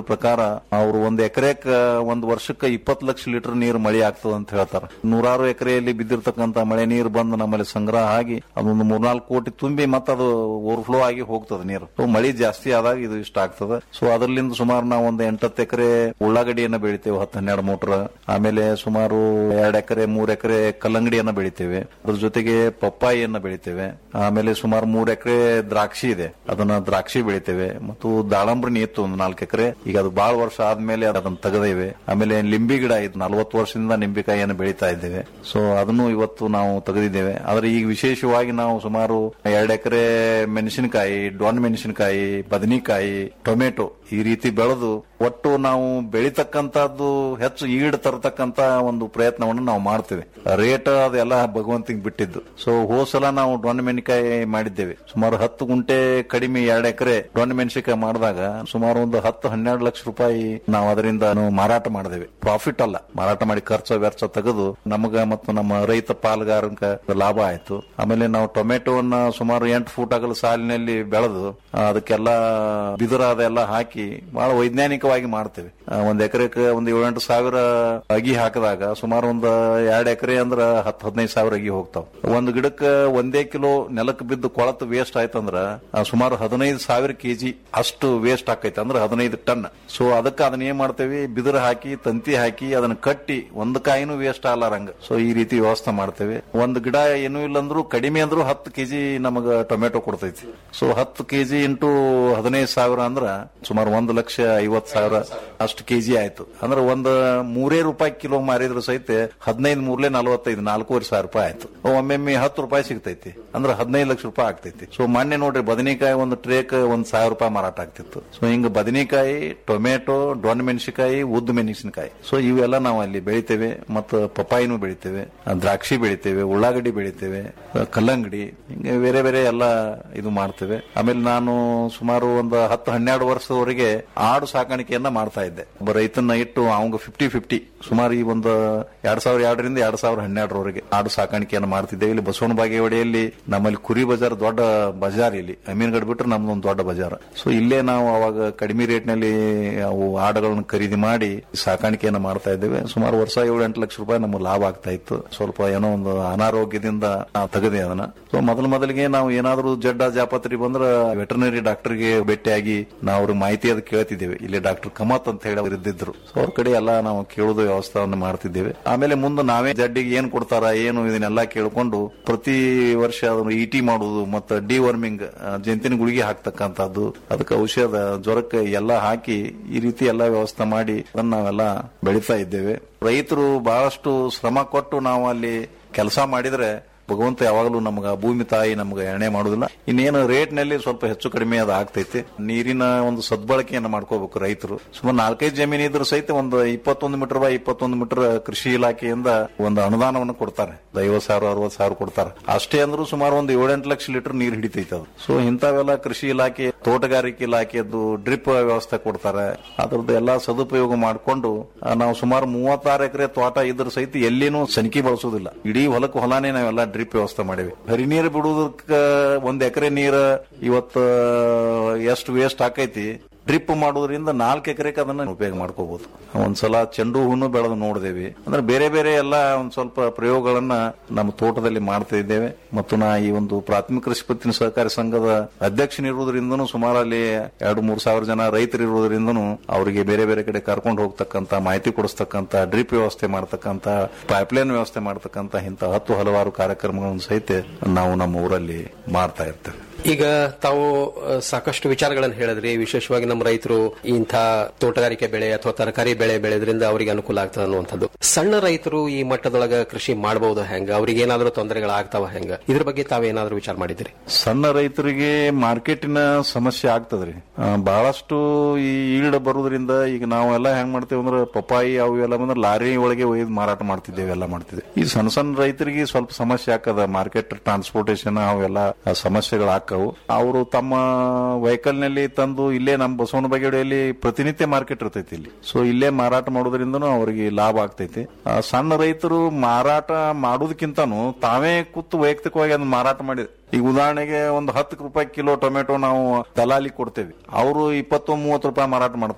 ಪ್ರಕಾರ ಅವರು ಒಂದ್ ಎಕರೆಕ್ ಒಂದ್ ವರ್ಷಕ್ಕೆ ಇಪ್ಪತ್ತು ಲಕ್ಷ ಲೀಟರ್ ನೀರು ಮಳೆ ಆಗ್ತದ ಅಂತ ಹೇಳ್ತಾರೆ ನೂರಾರು ಎಕರೆಯಲ್ಲಿ ಬಿದ್ದಿರ್ತಕ್ಕಂತ ಮಳೆ ನೀರು ಬಂದು ನಮ್ಮಲ್ಲಿ ಸಂಗ್ರಹ ಆಗಿ ಅದೊಂದು ಮೂರ್ನಾಲ್ಕು ಕೋಟಿ ತುಂಬಿ ಮತ್ತೆ ಅದು ಓವರ್ಫ್ಲೋ ಆಗಿ ಹೋಗ್ತದೆ ನೀರು ಸೊ ಮಳೆ ಜಾಸ್ತಿ ಆದಾಗ ಇದು ಇಷ್ಟ ಆಗ್ತದೆ ಸೊ ಅದರಲ್ಲಿಂದ ಸುಮಾರು ನಾವು ಒಂದು ಎಂಟತ್ತು ಎಕರೆ ಉಳ್ಳಾಗಡ್ಡಿಯನ್ನ ಬೆಳಿತೇವೆ ಹತ್ತು ಹನ್ನೆರಡು ಮೋಟರ್ ಆಮೇಲೆ ಸುಮಾರು ಎರಡು ಎಕರೆ ಮೂರ್ ಎಕರೆ ಕಲ್ಲಂಗಡಿಯನ್ನ ಬೆಳಿತೇವೆ ಅದ್ರ ಜೊತೆಗೆ ಪಪ್ಪಾಯಿಯನ್ನ ಬೆಳಿತೇವೆ ಆಮೇಲೆ ಸುಮಾರು ಮೂರ್ ಎಕರೆ ದ್ರಾಕ್ಷಿ ಇದೆ ಅದನ್ನ ದ್ರಾಕ್ಷಿ ಬೆಳಿತೇವೆ ಮತ್ತು ದಾಳಂಬ್ರಿ ಇತ್ತು ಒಂದು ನಾಲ್ಕು ಎಕರೆ ಈಗ ಅದು ಬಹಳ ವರ್ಷ ಆದ್ಮೇಲೆ ಅದನ್ನ ತೆಗೆದೇವೆ ಆಮೇಲೆ ಲಿಂಬಿ ಗಿಡ ಇದು ನಲವತ್ತು ವರ್ಷದಿಂದ ನಿಂಬೆಕಾಯಿಯನ್ನು ಬೆಳೀತಾ ಇದ್ದೇವೆ ಸೊ ಅದನ್ನು ಇವತ್ತು ನಾವು ತೆಗೆದಿದ್ದೇವೆ ಆದ್ರೆ ಈಗ ವಿಶೇಷವಾಗಿ ನಾವು ಸುಮಾರು ಎರಡು ಎಕರೆ ಮೆಣಸಿನಕಾಯಿ ಡೊಣ್ ಮೆಣಸಿನಕಾಯಿ ಬದನೆಕಾಯಿ ಟೊಮೆಟೊ ಈ ರೀತಿ ಬೆಳೆದು ಒಟ್ಟು ನಾವು ಬೆಳಿತಕ್ಕಂತದ್ದು ಹೆಚ್ಚು ಈಡ್ ತರತಕ್ಕಂತ ಒಂದು ಪ್ರಯತ್ನವನ್ನು ನಾವು ಮಾಡ್ತೇವೆ ರೇಟ್ ಅದೆಲ್ಲ ಭಗವಂತಿಗೆ ಬಿಟ್ಟಿದ್ದು ಸೊ ಹೋಸಲ ನಾವು ಡೊಣ್ ಮೆಣಸಿನಕಾಯಿ ಮಾಡಿದ್ದೇವೆ ಸುಮಾರು ಹತ್ತು ಗುಂಟೆ ಕಡಿಮೆ ಎರಡು ಎಕರೆ ಡೊಣ್ ಮೆಣಸಿನಕಾಯಿ ಮಾಡಿದಾಗ ಸುಮಾರು ಒಂದು ಹತ್ತು ಹನ್ನೆರಡು ಲಕ್ಷ ರೂಪಾಯಿ ನಾವು ಅದರಿಂದ ಮಾರಾಟ ಮಾಡಿದೇವೆ ಪ್ರಾಫಿಟ್ ಅಲ್ಲ ಮಾರಾಟ ಮಾಡಿ ಖರ್ಚು ವೆಚ್ಚ ತೆಗೆದು ನಮಗ ಮತ್ತು ನಮ್ಮ ರೈತ ಪಾಲುಗಾರಕ ಲಾಭ ಆಯ್ತು ಆಮೇಲೆ ನಾವು ಟೊಮೆಟೊವನ್ನ ಸುಮಾರು ಎಂಟು ಫೂಟ್ ಆಗಲು ಸಾಲಿನಲ್ಲಿ ಬೆಳೆದು ಆ, ಅದಕ್ಕೆಲ್ಲ ಬಿದಿರ ಅದೆಲ್ಲ ಹಾಕಿ ಬಹಳ ವೈಜ್ಞಾನಿಕವಾಗಿ ಮಾಡ್ತೇವೆ ಆ, ಒಂದ್ ಎಕರೆಗೆ ಒಂದು ಏಳೆಂಟು ಸಾವಿರ ಅಗಿ ಹಾಕಿದಾಗ ಸುಮಾರು ಒಂದು ಎರಡು ಎಕರೆ ಅಂದ್ರ ಹತ್ತು ಹದಿನೈದು ಸಾವಿರ ಅಗಿ ಹೋಗ್ತಾವ ಒಂದು ಗಿಡಕ್ಕೆ ಒಂದೇ ಕಿಲೋ ನೆಲಕ್ಕೆ ಬಿದ್ದು ಕೊಳತು ವೇಸ್ಟ್ ಆಯ್ತಂದ್ರ ಆ, ಸುಮಾರು ಹದಿನೈದು ಸಾವಿರ ಕೆಜಿ ಅಷ್ಟು ವೇಸ್ಟ್ ಆಕೈತೆ ಅಂದ್ರೆ ಹದಿನೈದು ಟನ್ ಸೊ ಅದಕ್ಕೆ ಅದನ್ನ ಏನ್ ಮಾಡ್ತೇವೆ ಬಿದಿರು ಹಾಕಿ ತಂತಿ ಹಾಕಿ ಅದನ್ನ ಕಟ್ಟಿ ಒಂದು ಕಾಯಿನೂ ವೇಸ್ಟ್ ಆಗಲಾರಂಗ ಸೊ ಈ ರೀತಿ ವ್ಯವಸ್ಥೆ ಮಾಡ್ತೇವೆ ಒಂದು ಗಿಡ ಏನೂ ಇಲ್ಲಂದ್ರೂ ಕಡಿಮೆ ಅಂದ್ರೂ ಹತ್ತು ಕೆಜಿ ನಮಗ ಟೊಮೆಟೊ ಕೊಡ್ತೈತಿ ಸೊ ಹತ್ತು ಕೆಜಿ ಇಂಟು ಹದಿನೈದು ಸಾವಿರ ಅಂದ್ರ ಸುಮಾರು ಒಂದು ಲಕ್ಷ ಐವತ್ ಸಾವಿರ ಅಷ್ಟು ಕೆಜಿ ಆಯ್ತು ಅಂದ್ರೆ ಒಂದ್ ಮೂರೇ ರೂಪಾಯಿ ಕಿಲೋ ಮಾರಿದ್ರು ಸಹಿತ ಹದಿನೈದು ಮೂರ್ಲೆ ನಲವತ್ತೈದು ನಾಲ್ಕೂವರೆ ಸಾವಿರ ರೂಪಾಯಿ ಆಯ್ತು ಒಮ್ಮೊಮ್ಮೆ ಹತ್ತು ರೂಪಾಯಿ ಸಿಗ್ತೈತಿ ಅಂದ್ರೆ ಹದಿನೈದು ಲಕ್ಷ ರೂಪಾಯಿ ಆಗ್ತೈತಿ ಸೊ ಮೊನ್ನೆ ನೋಡ್ರಿ ಬದನೆಕಾಯಿ ಒಂದು ಟ್ರೇಕ್ ಒಂದ್ ಸಾವಿರ ರೂಪಾಯಿ ಮಾರಾಟ ಆಗ್ತಿತ್ತು ಸೊ ಹಿಂಗ ಬದನೆಕಾಯಿ ಟೊಮೆಟೊ ಡೊಣ್ ಮೆಣಸಿನಕಾಯಿ ಉದ್ದು ಮೆಣಸಿನಕಾಯಿ ಸೊ ಇವೆಲ್ಲ ನಾವು ಅಲ್ಲಿ ಬೆಳಿತೇವೆ ಮತ್ತು ಪಪ್ಪಾಯಿನೂ ಬೆಳಿತೇವೆ ಆ, ದ್ರಾಕ್ಷಿ ಬೆಳಿತೇವೆ ಉಳ್ಳಾಗಡ್ಡಿ ಬೆಳಿತೇವೆ ಆ, ಕಲ್ಲಂಗಡಿ ಹಿಂಗೆ ಬೇರೆ ಬೇರೆ ಎಲ್ಲ ಇದು ಮಾಡ್ತೇವೆ ಆಮೇಲೆ ನಾನು ಸುಮಾರು ಒಂದು ಹತ್ತು ಹನ್ನೆರಡು ವರ್ಷದವರೆಗೆ ಆಡು ಸಾಕಾಣಿಕೆಯನ್ನ ಮಾಡ್ತಾ ಇದ್ದೆ ಒಬ್ಬ ರೈತನ ಇಟ್ಟು ಅವಂಗ ಫಿಫ್ಟಿ ಫಿಫ್ಟಿ ಸುಮಾರು ಈ ಒಂದು ಎರಡ್ ಸಾವಿರ ಎರಡರಿಂದ ಎರಡ್ ಸಾವಿರ ಹನ್ನೆರಡರವರೆಗೆ ಆಡು ಸಾಕಾಣಿಕೆಯನ್ನು ಮಾಡ್ತಿದ್ದೇವೆ ಇಲ್ಲಿ ಬಸವನ ಬಾಗೇವಾಡಿಯಲ್ಲಿ ನಮ್ಮಲ್ಲಿ ಕುರಿ ಬಜಾರ್ ದೊಡ್ಡ ಬಜಾರ್ ಇಲ್ಲಿ ಅಮೀನ್ಗಡ್ ಬಿಟ್ರೆ ನಮ್ದೊಂದು ದೊಡ್ಡ ಬಜಾರ್ ಸೊ ಇಲ್ಲೇ ನಾವು ಅವಾಗ ಕಡಿಮೆ ರೇಟ್ ನಲ್ಲಿ ಅವು ಆಡುಗಳನ್ನು ಖರೀದಿ ಮಾಡಿ ಸಾಕಾಣಿಕೆಯನ್ನ ಮಾಡ್ತಾ ಇದ್ದೇವೆ ಸುಮಾರು ವರ್ಷ ಏಳು ಎಂಟು ಲಕ್ಷ ರೂಪಾಯಿ ನಮಗೆ ಲಾಭ ಆಗ್ತಾ ಇತ್ತು ಸ್ವಲ್ಪ ಏನೋ ಒಂದು ಅನಾರೋಗ್ಯದಿಂದ ನಾವು ತೆಗೆದೆ ಅದನ್ನ ಸೊ ಮೊದಲು ಮೊದಲಿಗೆ ನಾವು ಏನಾದ್ರೂ ಜಡ್ಡ ಜಾಪತ್ರಿ ಬಂದ್ರ ವೆಟರ್ನರಿ ಡಾಕ್ಟರ್ಗೆ ಭೇಟಿಯಾಗಿ ನಾವು ಅವ್ರಿಗೆ ಮಾಹಿತಿ ಅದು ಕೇಳ್ತಿದ್ದೇವೆ ಇಲ್ಲಿ ಡಾಕ್ಟರ್ ಕಮತ್ ಅಂತ ಹೇಳಿ ಅವ್ರು ಇದ್ದಿದ್ರು ಸೊ ಅವ್ರ ಕಡೆ ಎಲ್ಲ ನಾವು ಕೇಳೋದು ವ್ಯವಸ್ಥೆಯನ್ನು ಮಾಡ್ತಿದ್ದೇವೆ ಆಮೇಲೆ ಮುಂದೆ ನಾವೇ ಜಡ್ಡಿಗೆ ಏನ್ ಕೊಡ್ತಾರ ಏನು ಇದನ್ನೆಲ್ಲ ಕೇಳ್ಕೊಂಡು ಪ್ರತಿ ವರ್ಷ ಅದನ್ನು ಇಟಿ ಮಾಡುದು ಮತ್ತೆ ಡಿವರ್ಮಿಂಗ್ ಜಂತಿನ ಗುಳಿಗೆ ಹಾಕ್ತಕ್ಕಂಥದ್ದು ಅದಕ್ಕೆ ಔಷಧ ಜ್ವರಕ್ಕೆ ಎಲ್ಲ ಹಾಕಿ ಈ ರೀತಿ ಎಲ್ಲ ವ್ಯವಸ್ಥೆ ಮಾಡಿ ಅದನ್ನ ನಾವೆಲ್ಲ ಬೆಳೀತಾ ಇದ್ದೇವೆ ರೈತರು ಬಹಳಷ್ಟು ಶ್ರಮ ಕೊಟ್ಟು ನಾವು ಅಲ್ಲಿ ಕೆಲಸ ಮಾಡಿದ್ರೆ ಭಗವಂತ ಯಾವಾಗಲೂ ನಮ್ಗ ಭೂಮಿ ತಾಯಿ ನಮ್ಗೆ ಎಣೆ ಮಾಡುದಿಲ್ಲ ಇನ್ನೇನು ರೇಟ್ ನಲ್ಲಿ ಸ್ವಲ್ಪ ಹೆಚ್ಚು ಕಡಿಮೆ ಅದು ಆಗ್ತೈತಿ ನೀರಿನ ಒಂದು ಸದ್ಬಳಕೆಯನ್ನು ಮಾಡ್ಕೋಬೇಕು ರೈತರು ಸುಮಾರು ನಾಲ್ಕೈದು ಜಮೀನು ಇದ್ರೂ ಸಹಿತ ಒಂದು ಇಪ್ಪತ್ತೊಂದು ಮೀಟರ್ ಬೈ ಇಪ್ಪತ್ತೊಂದು ಮೀಟರ್ ಕೃಷಿ ಇಲಾಖೆಯಿಂದ ಒಂದು ಅನುದಾನವನ್ನು ಕೊಡ್ತಾರೆ ಐವತ್ ಸಾವಿರ ಅರವತ್ ಸಾವಿರ ಕೊಡ್ತಾರೆ ಅಷ್ಟೇ ಅಂದ್ರೂ ಸುಮಾರು ಒಂದು ಏಳೆಂಟು ಲಕ್ಷ ಲೀಟರ್ ನೀರು ಹಿಡಿತೈತೆ ಅದು ಸೊ ಇಂಥವೆಲ್ಲ ಕೃಷಿ ಇಲಾಖೆ ತೋಟಗಾರಿಕೆ ಇಲಾಖೆಯದ್ದು ಡ್ರಿಪ್ ವ್ಯವಸ್ಥೆ ಕೊಡ್ತಾರೆ ಅದರದ್ದು ಎಲ್ಲಾ ಸದುಪಯೋಗ ಮಾಡಿಕೊಂಡು ನಾವು ಸುಮಾರು ಮೂವತ್ತಾರು ಎಕರೆ ತೋಟ ಇದ್ರ ಸಹಿತ ಎಲ್ಲಿನೂ ಸನಿಕೆ ಬಳಸೋದಿಲ್ಲ ಇಡೀ ಹೊಲಕ್ಕೆ ಹೊಲಾನೇ ನಾವೆಲ್ಲ ಡ್ರಿಪ್ ವ್ಯವಸ್ಥೆ ಮಾಡಿವಿ ಹರಿ ನೀರು ಬಿಡುವುದಕ್ಕೆ ಒಂದ್ ಎಕರೆ ನೀರು ಇವತ್ತು ಎಷ್ಟು ವೇಸ್ಟ್ ಆಕೈತಿ ಡ್ರಿಪ್ ಮಾಡೋದ್ರಿಂದ ನಾಲ್ಕು ಎಕರೆಗೆ ಅದನ್ನ ಉಪಯೋಗ ಮಾಡ್ಕೋಬಹುದು ಒಂದ್ಸಲ ಚೆಂಡು ಹೂನು ಬೆಳೆದು ನೋಡಿದೇವಿ ಅಂದ್ರೆ ಬೇರೆ ಬೇರೆ ಎಲ್ಲ ಒಂದ್ ಸ್ವಲ್ಪ ಪ್ರಯೋಗಗಳನ್ನ ನಮ್ಮ ತೋಟದಲ್ಲಿ ಮಾಡ್ತಾ ಇದ್ದೇವೆ ಮತ್ತು ನಾ ಈ ಒಂದು ಪ್ರಾಥಮಿಕ ಕೃಷಿ ಪತ್ತಿನ ಸಹಕಾರಿ ಸಂಘದ ಅಧ್ಯಕ್ಷನಿರುವುದರಿಂದನೂ ಸುಮಾರು ಅಲ್ಲಿ ಎರಡು ಮೂರು ಸಾವಿರ ಜನ ರೈತರು ಇರುವುದರಿಂದನೂ ಅವರಿಗೆ ಬೇರೆ ಬೇರೆ ಕಡೆ ಕರ್ಕೊಂಡು ಹೋಗ್ತಕ್ಕಂತ ಮಾಹಿತಿ ಕೊಡಿಸ್ತಕ್ಕಂತ ಡ್ರಿಪ್ ವ್ಯವಸ್ಥೆ ಮಾಡ್ತಕ್ಕಂತ ಪೈಪ್ಲೈನ್ ವ್ಯವಸ್ಥೆ ಮಾಡ್ತಕ್ಕಂತ ಇಂಥ ಹತ್ತು ಹಲವಾರು ಕಾರ್ಯಕ್ರಮಗಳನ್ನು ಸಹಿತ ನಾವು ನಮ್ಮ ಊರಲ್ಲಿ ಮಾಡ್ತಾ ಇರ್ತೇವೆ ಈಗ ತಾವು ಅಹ್, ಸಾಕಷ್ಟು ವಿಚಾರಗಳನ್ನು ಹೇಳಿದ್ರಿ ವಿಶೇಷವಾಗಿ ನಮ್ಮ ರೈತರು ಇಂಥ ತೋಟಗಾರಿಕೆ ಬೆಳೆ ಅಥವಾ ತರಕಾರಿ ಬೆಳೆ ಬೆಳೆದ್ರಿಂದ ಅವರಿಗೆ ಅನುಕೂಲ ಆಗ್ತದೆ ಅನ್ನುವಂಥದ್ದು ಸಣ್ಣ ರೈತರು ಈ ಮಟ್ಟದೊಳಗ ಕೃಷಿ ಮಾಡಬಹುದು ಹೆಂಗ ಅವ್ರಿಗೆ ಏನಾದರೂ ತೊಂದರೆಗಳಾಗ್ತಾವ ಹೆಂಗ ಇದ್ರ ಬಗ್ಗೆ ತಾವೇನಾದ್ರೂ ವಿಚಾರ ಮಾಡಿದಿರಿ ಸಣ್ಣ ರೈತರಿಗೆ ಮಾರ್ಕೆಟಿನ ಸಮಸ್ಯೆ ಆಗ್ತದ್ರಿ ಆ, ಬಹಳಷ್ಟು ಈ ಈಲ್ಡ್ ಬರುವುದರಿಂದ ಈಗ ನಾವೆಲ್ಲ ಹೆಂಗ್ ಮಾಡ್ತೇವೆ ಅಂದ್ರೆ ಪಪ್ಪಾಯಿ ಅವು ಎಲ್ಲ ಬಂದ್ರೆ ಲಾರಿ ಒಳಗೆ ಒಯ್ದು ಮಾರಾಟ ಮಾಡ್ತಿದ್ದೇವೆ ಎಲ್ಲ ಮಾಡ್ತಿದ್ದೇವೆ ಈ ಸಣ್ಣ ಸಣ್ಣ ರೈತರಿಗೆ ಸ್ವಲ್ಪ ಸಮಸ್ಯೆ ಆಗ್ತದ ಮಾರ್ಕೆಟ್ ಟ್ರಾನ್ಸ್ಪೋರ್ಟೇಶನ್ ಅವೆಲ್ಲ ಆ, ಸಮಸ್ಯೆಗಳು ಆಕ್ಕವು ಅವರು ತಮ್ಮ ವೆಹಿಕಲ್ ನಲ್ಲಿ ತಂದು ಇಲ್ಲೇ ನಮ್ಮ ಬಸವನ ಬಗೆಡಿಯಲ್ಲಿ ಪ್ರತಿನಿತ್ಯ ಮಾರ್ಕೆಟ್ ಇರ್ತೈತಿ ಇಲ್ಲಿ ಸೊ ಇಲ್ಲೇ ಮಾರಾಟ ಮಾಡೋದ್ರಿಂದನೂ ಅವರಿಗೆ ಲಾಭ ಆಗ್ತೈತಿ ಆ, ಸಣ್ಣ ರೈತರು ಮಾರಾಟ ಮಾಡೋದಕ್ಕಿಂತನೂ ತಾವೇ ಕೂತು ವೈಯಕ್ತಿಕವಾಗಿ ಅದನ್ನ ಮಾರಾಟ ಮಾಡಿ ಈಗ ಉದಾಹರಣೆಗೆ ಒಂದು ಹತ್ತು ರೂಪಾಯಿ ಕಿಲೋ ಟೊಮೆಟೊ ನಾವು ದಲಾಲಿ ಕೊಡ್ತೇವೆ ಅವರು ಇಪ್ಪತ್ತು ಮೂವತ್ತು ರೂಪಾಯಿ ಮಾರಾಟ ಮಾಡ್ತಾರ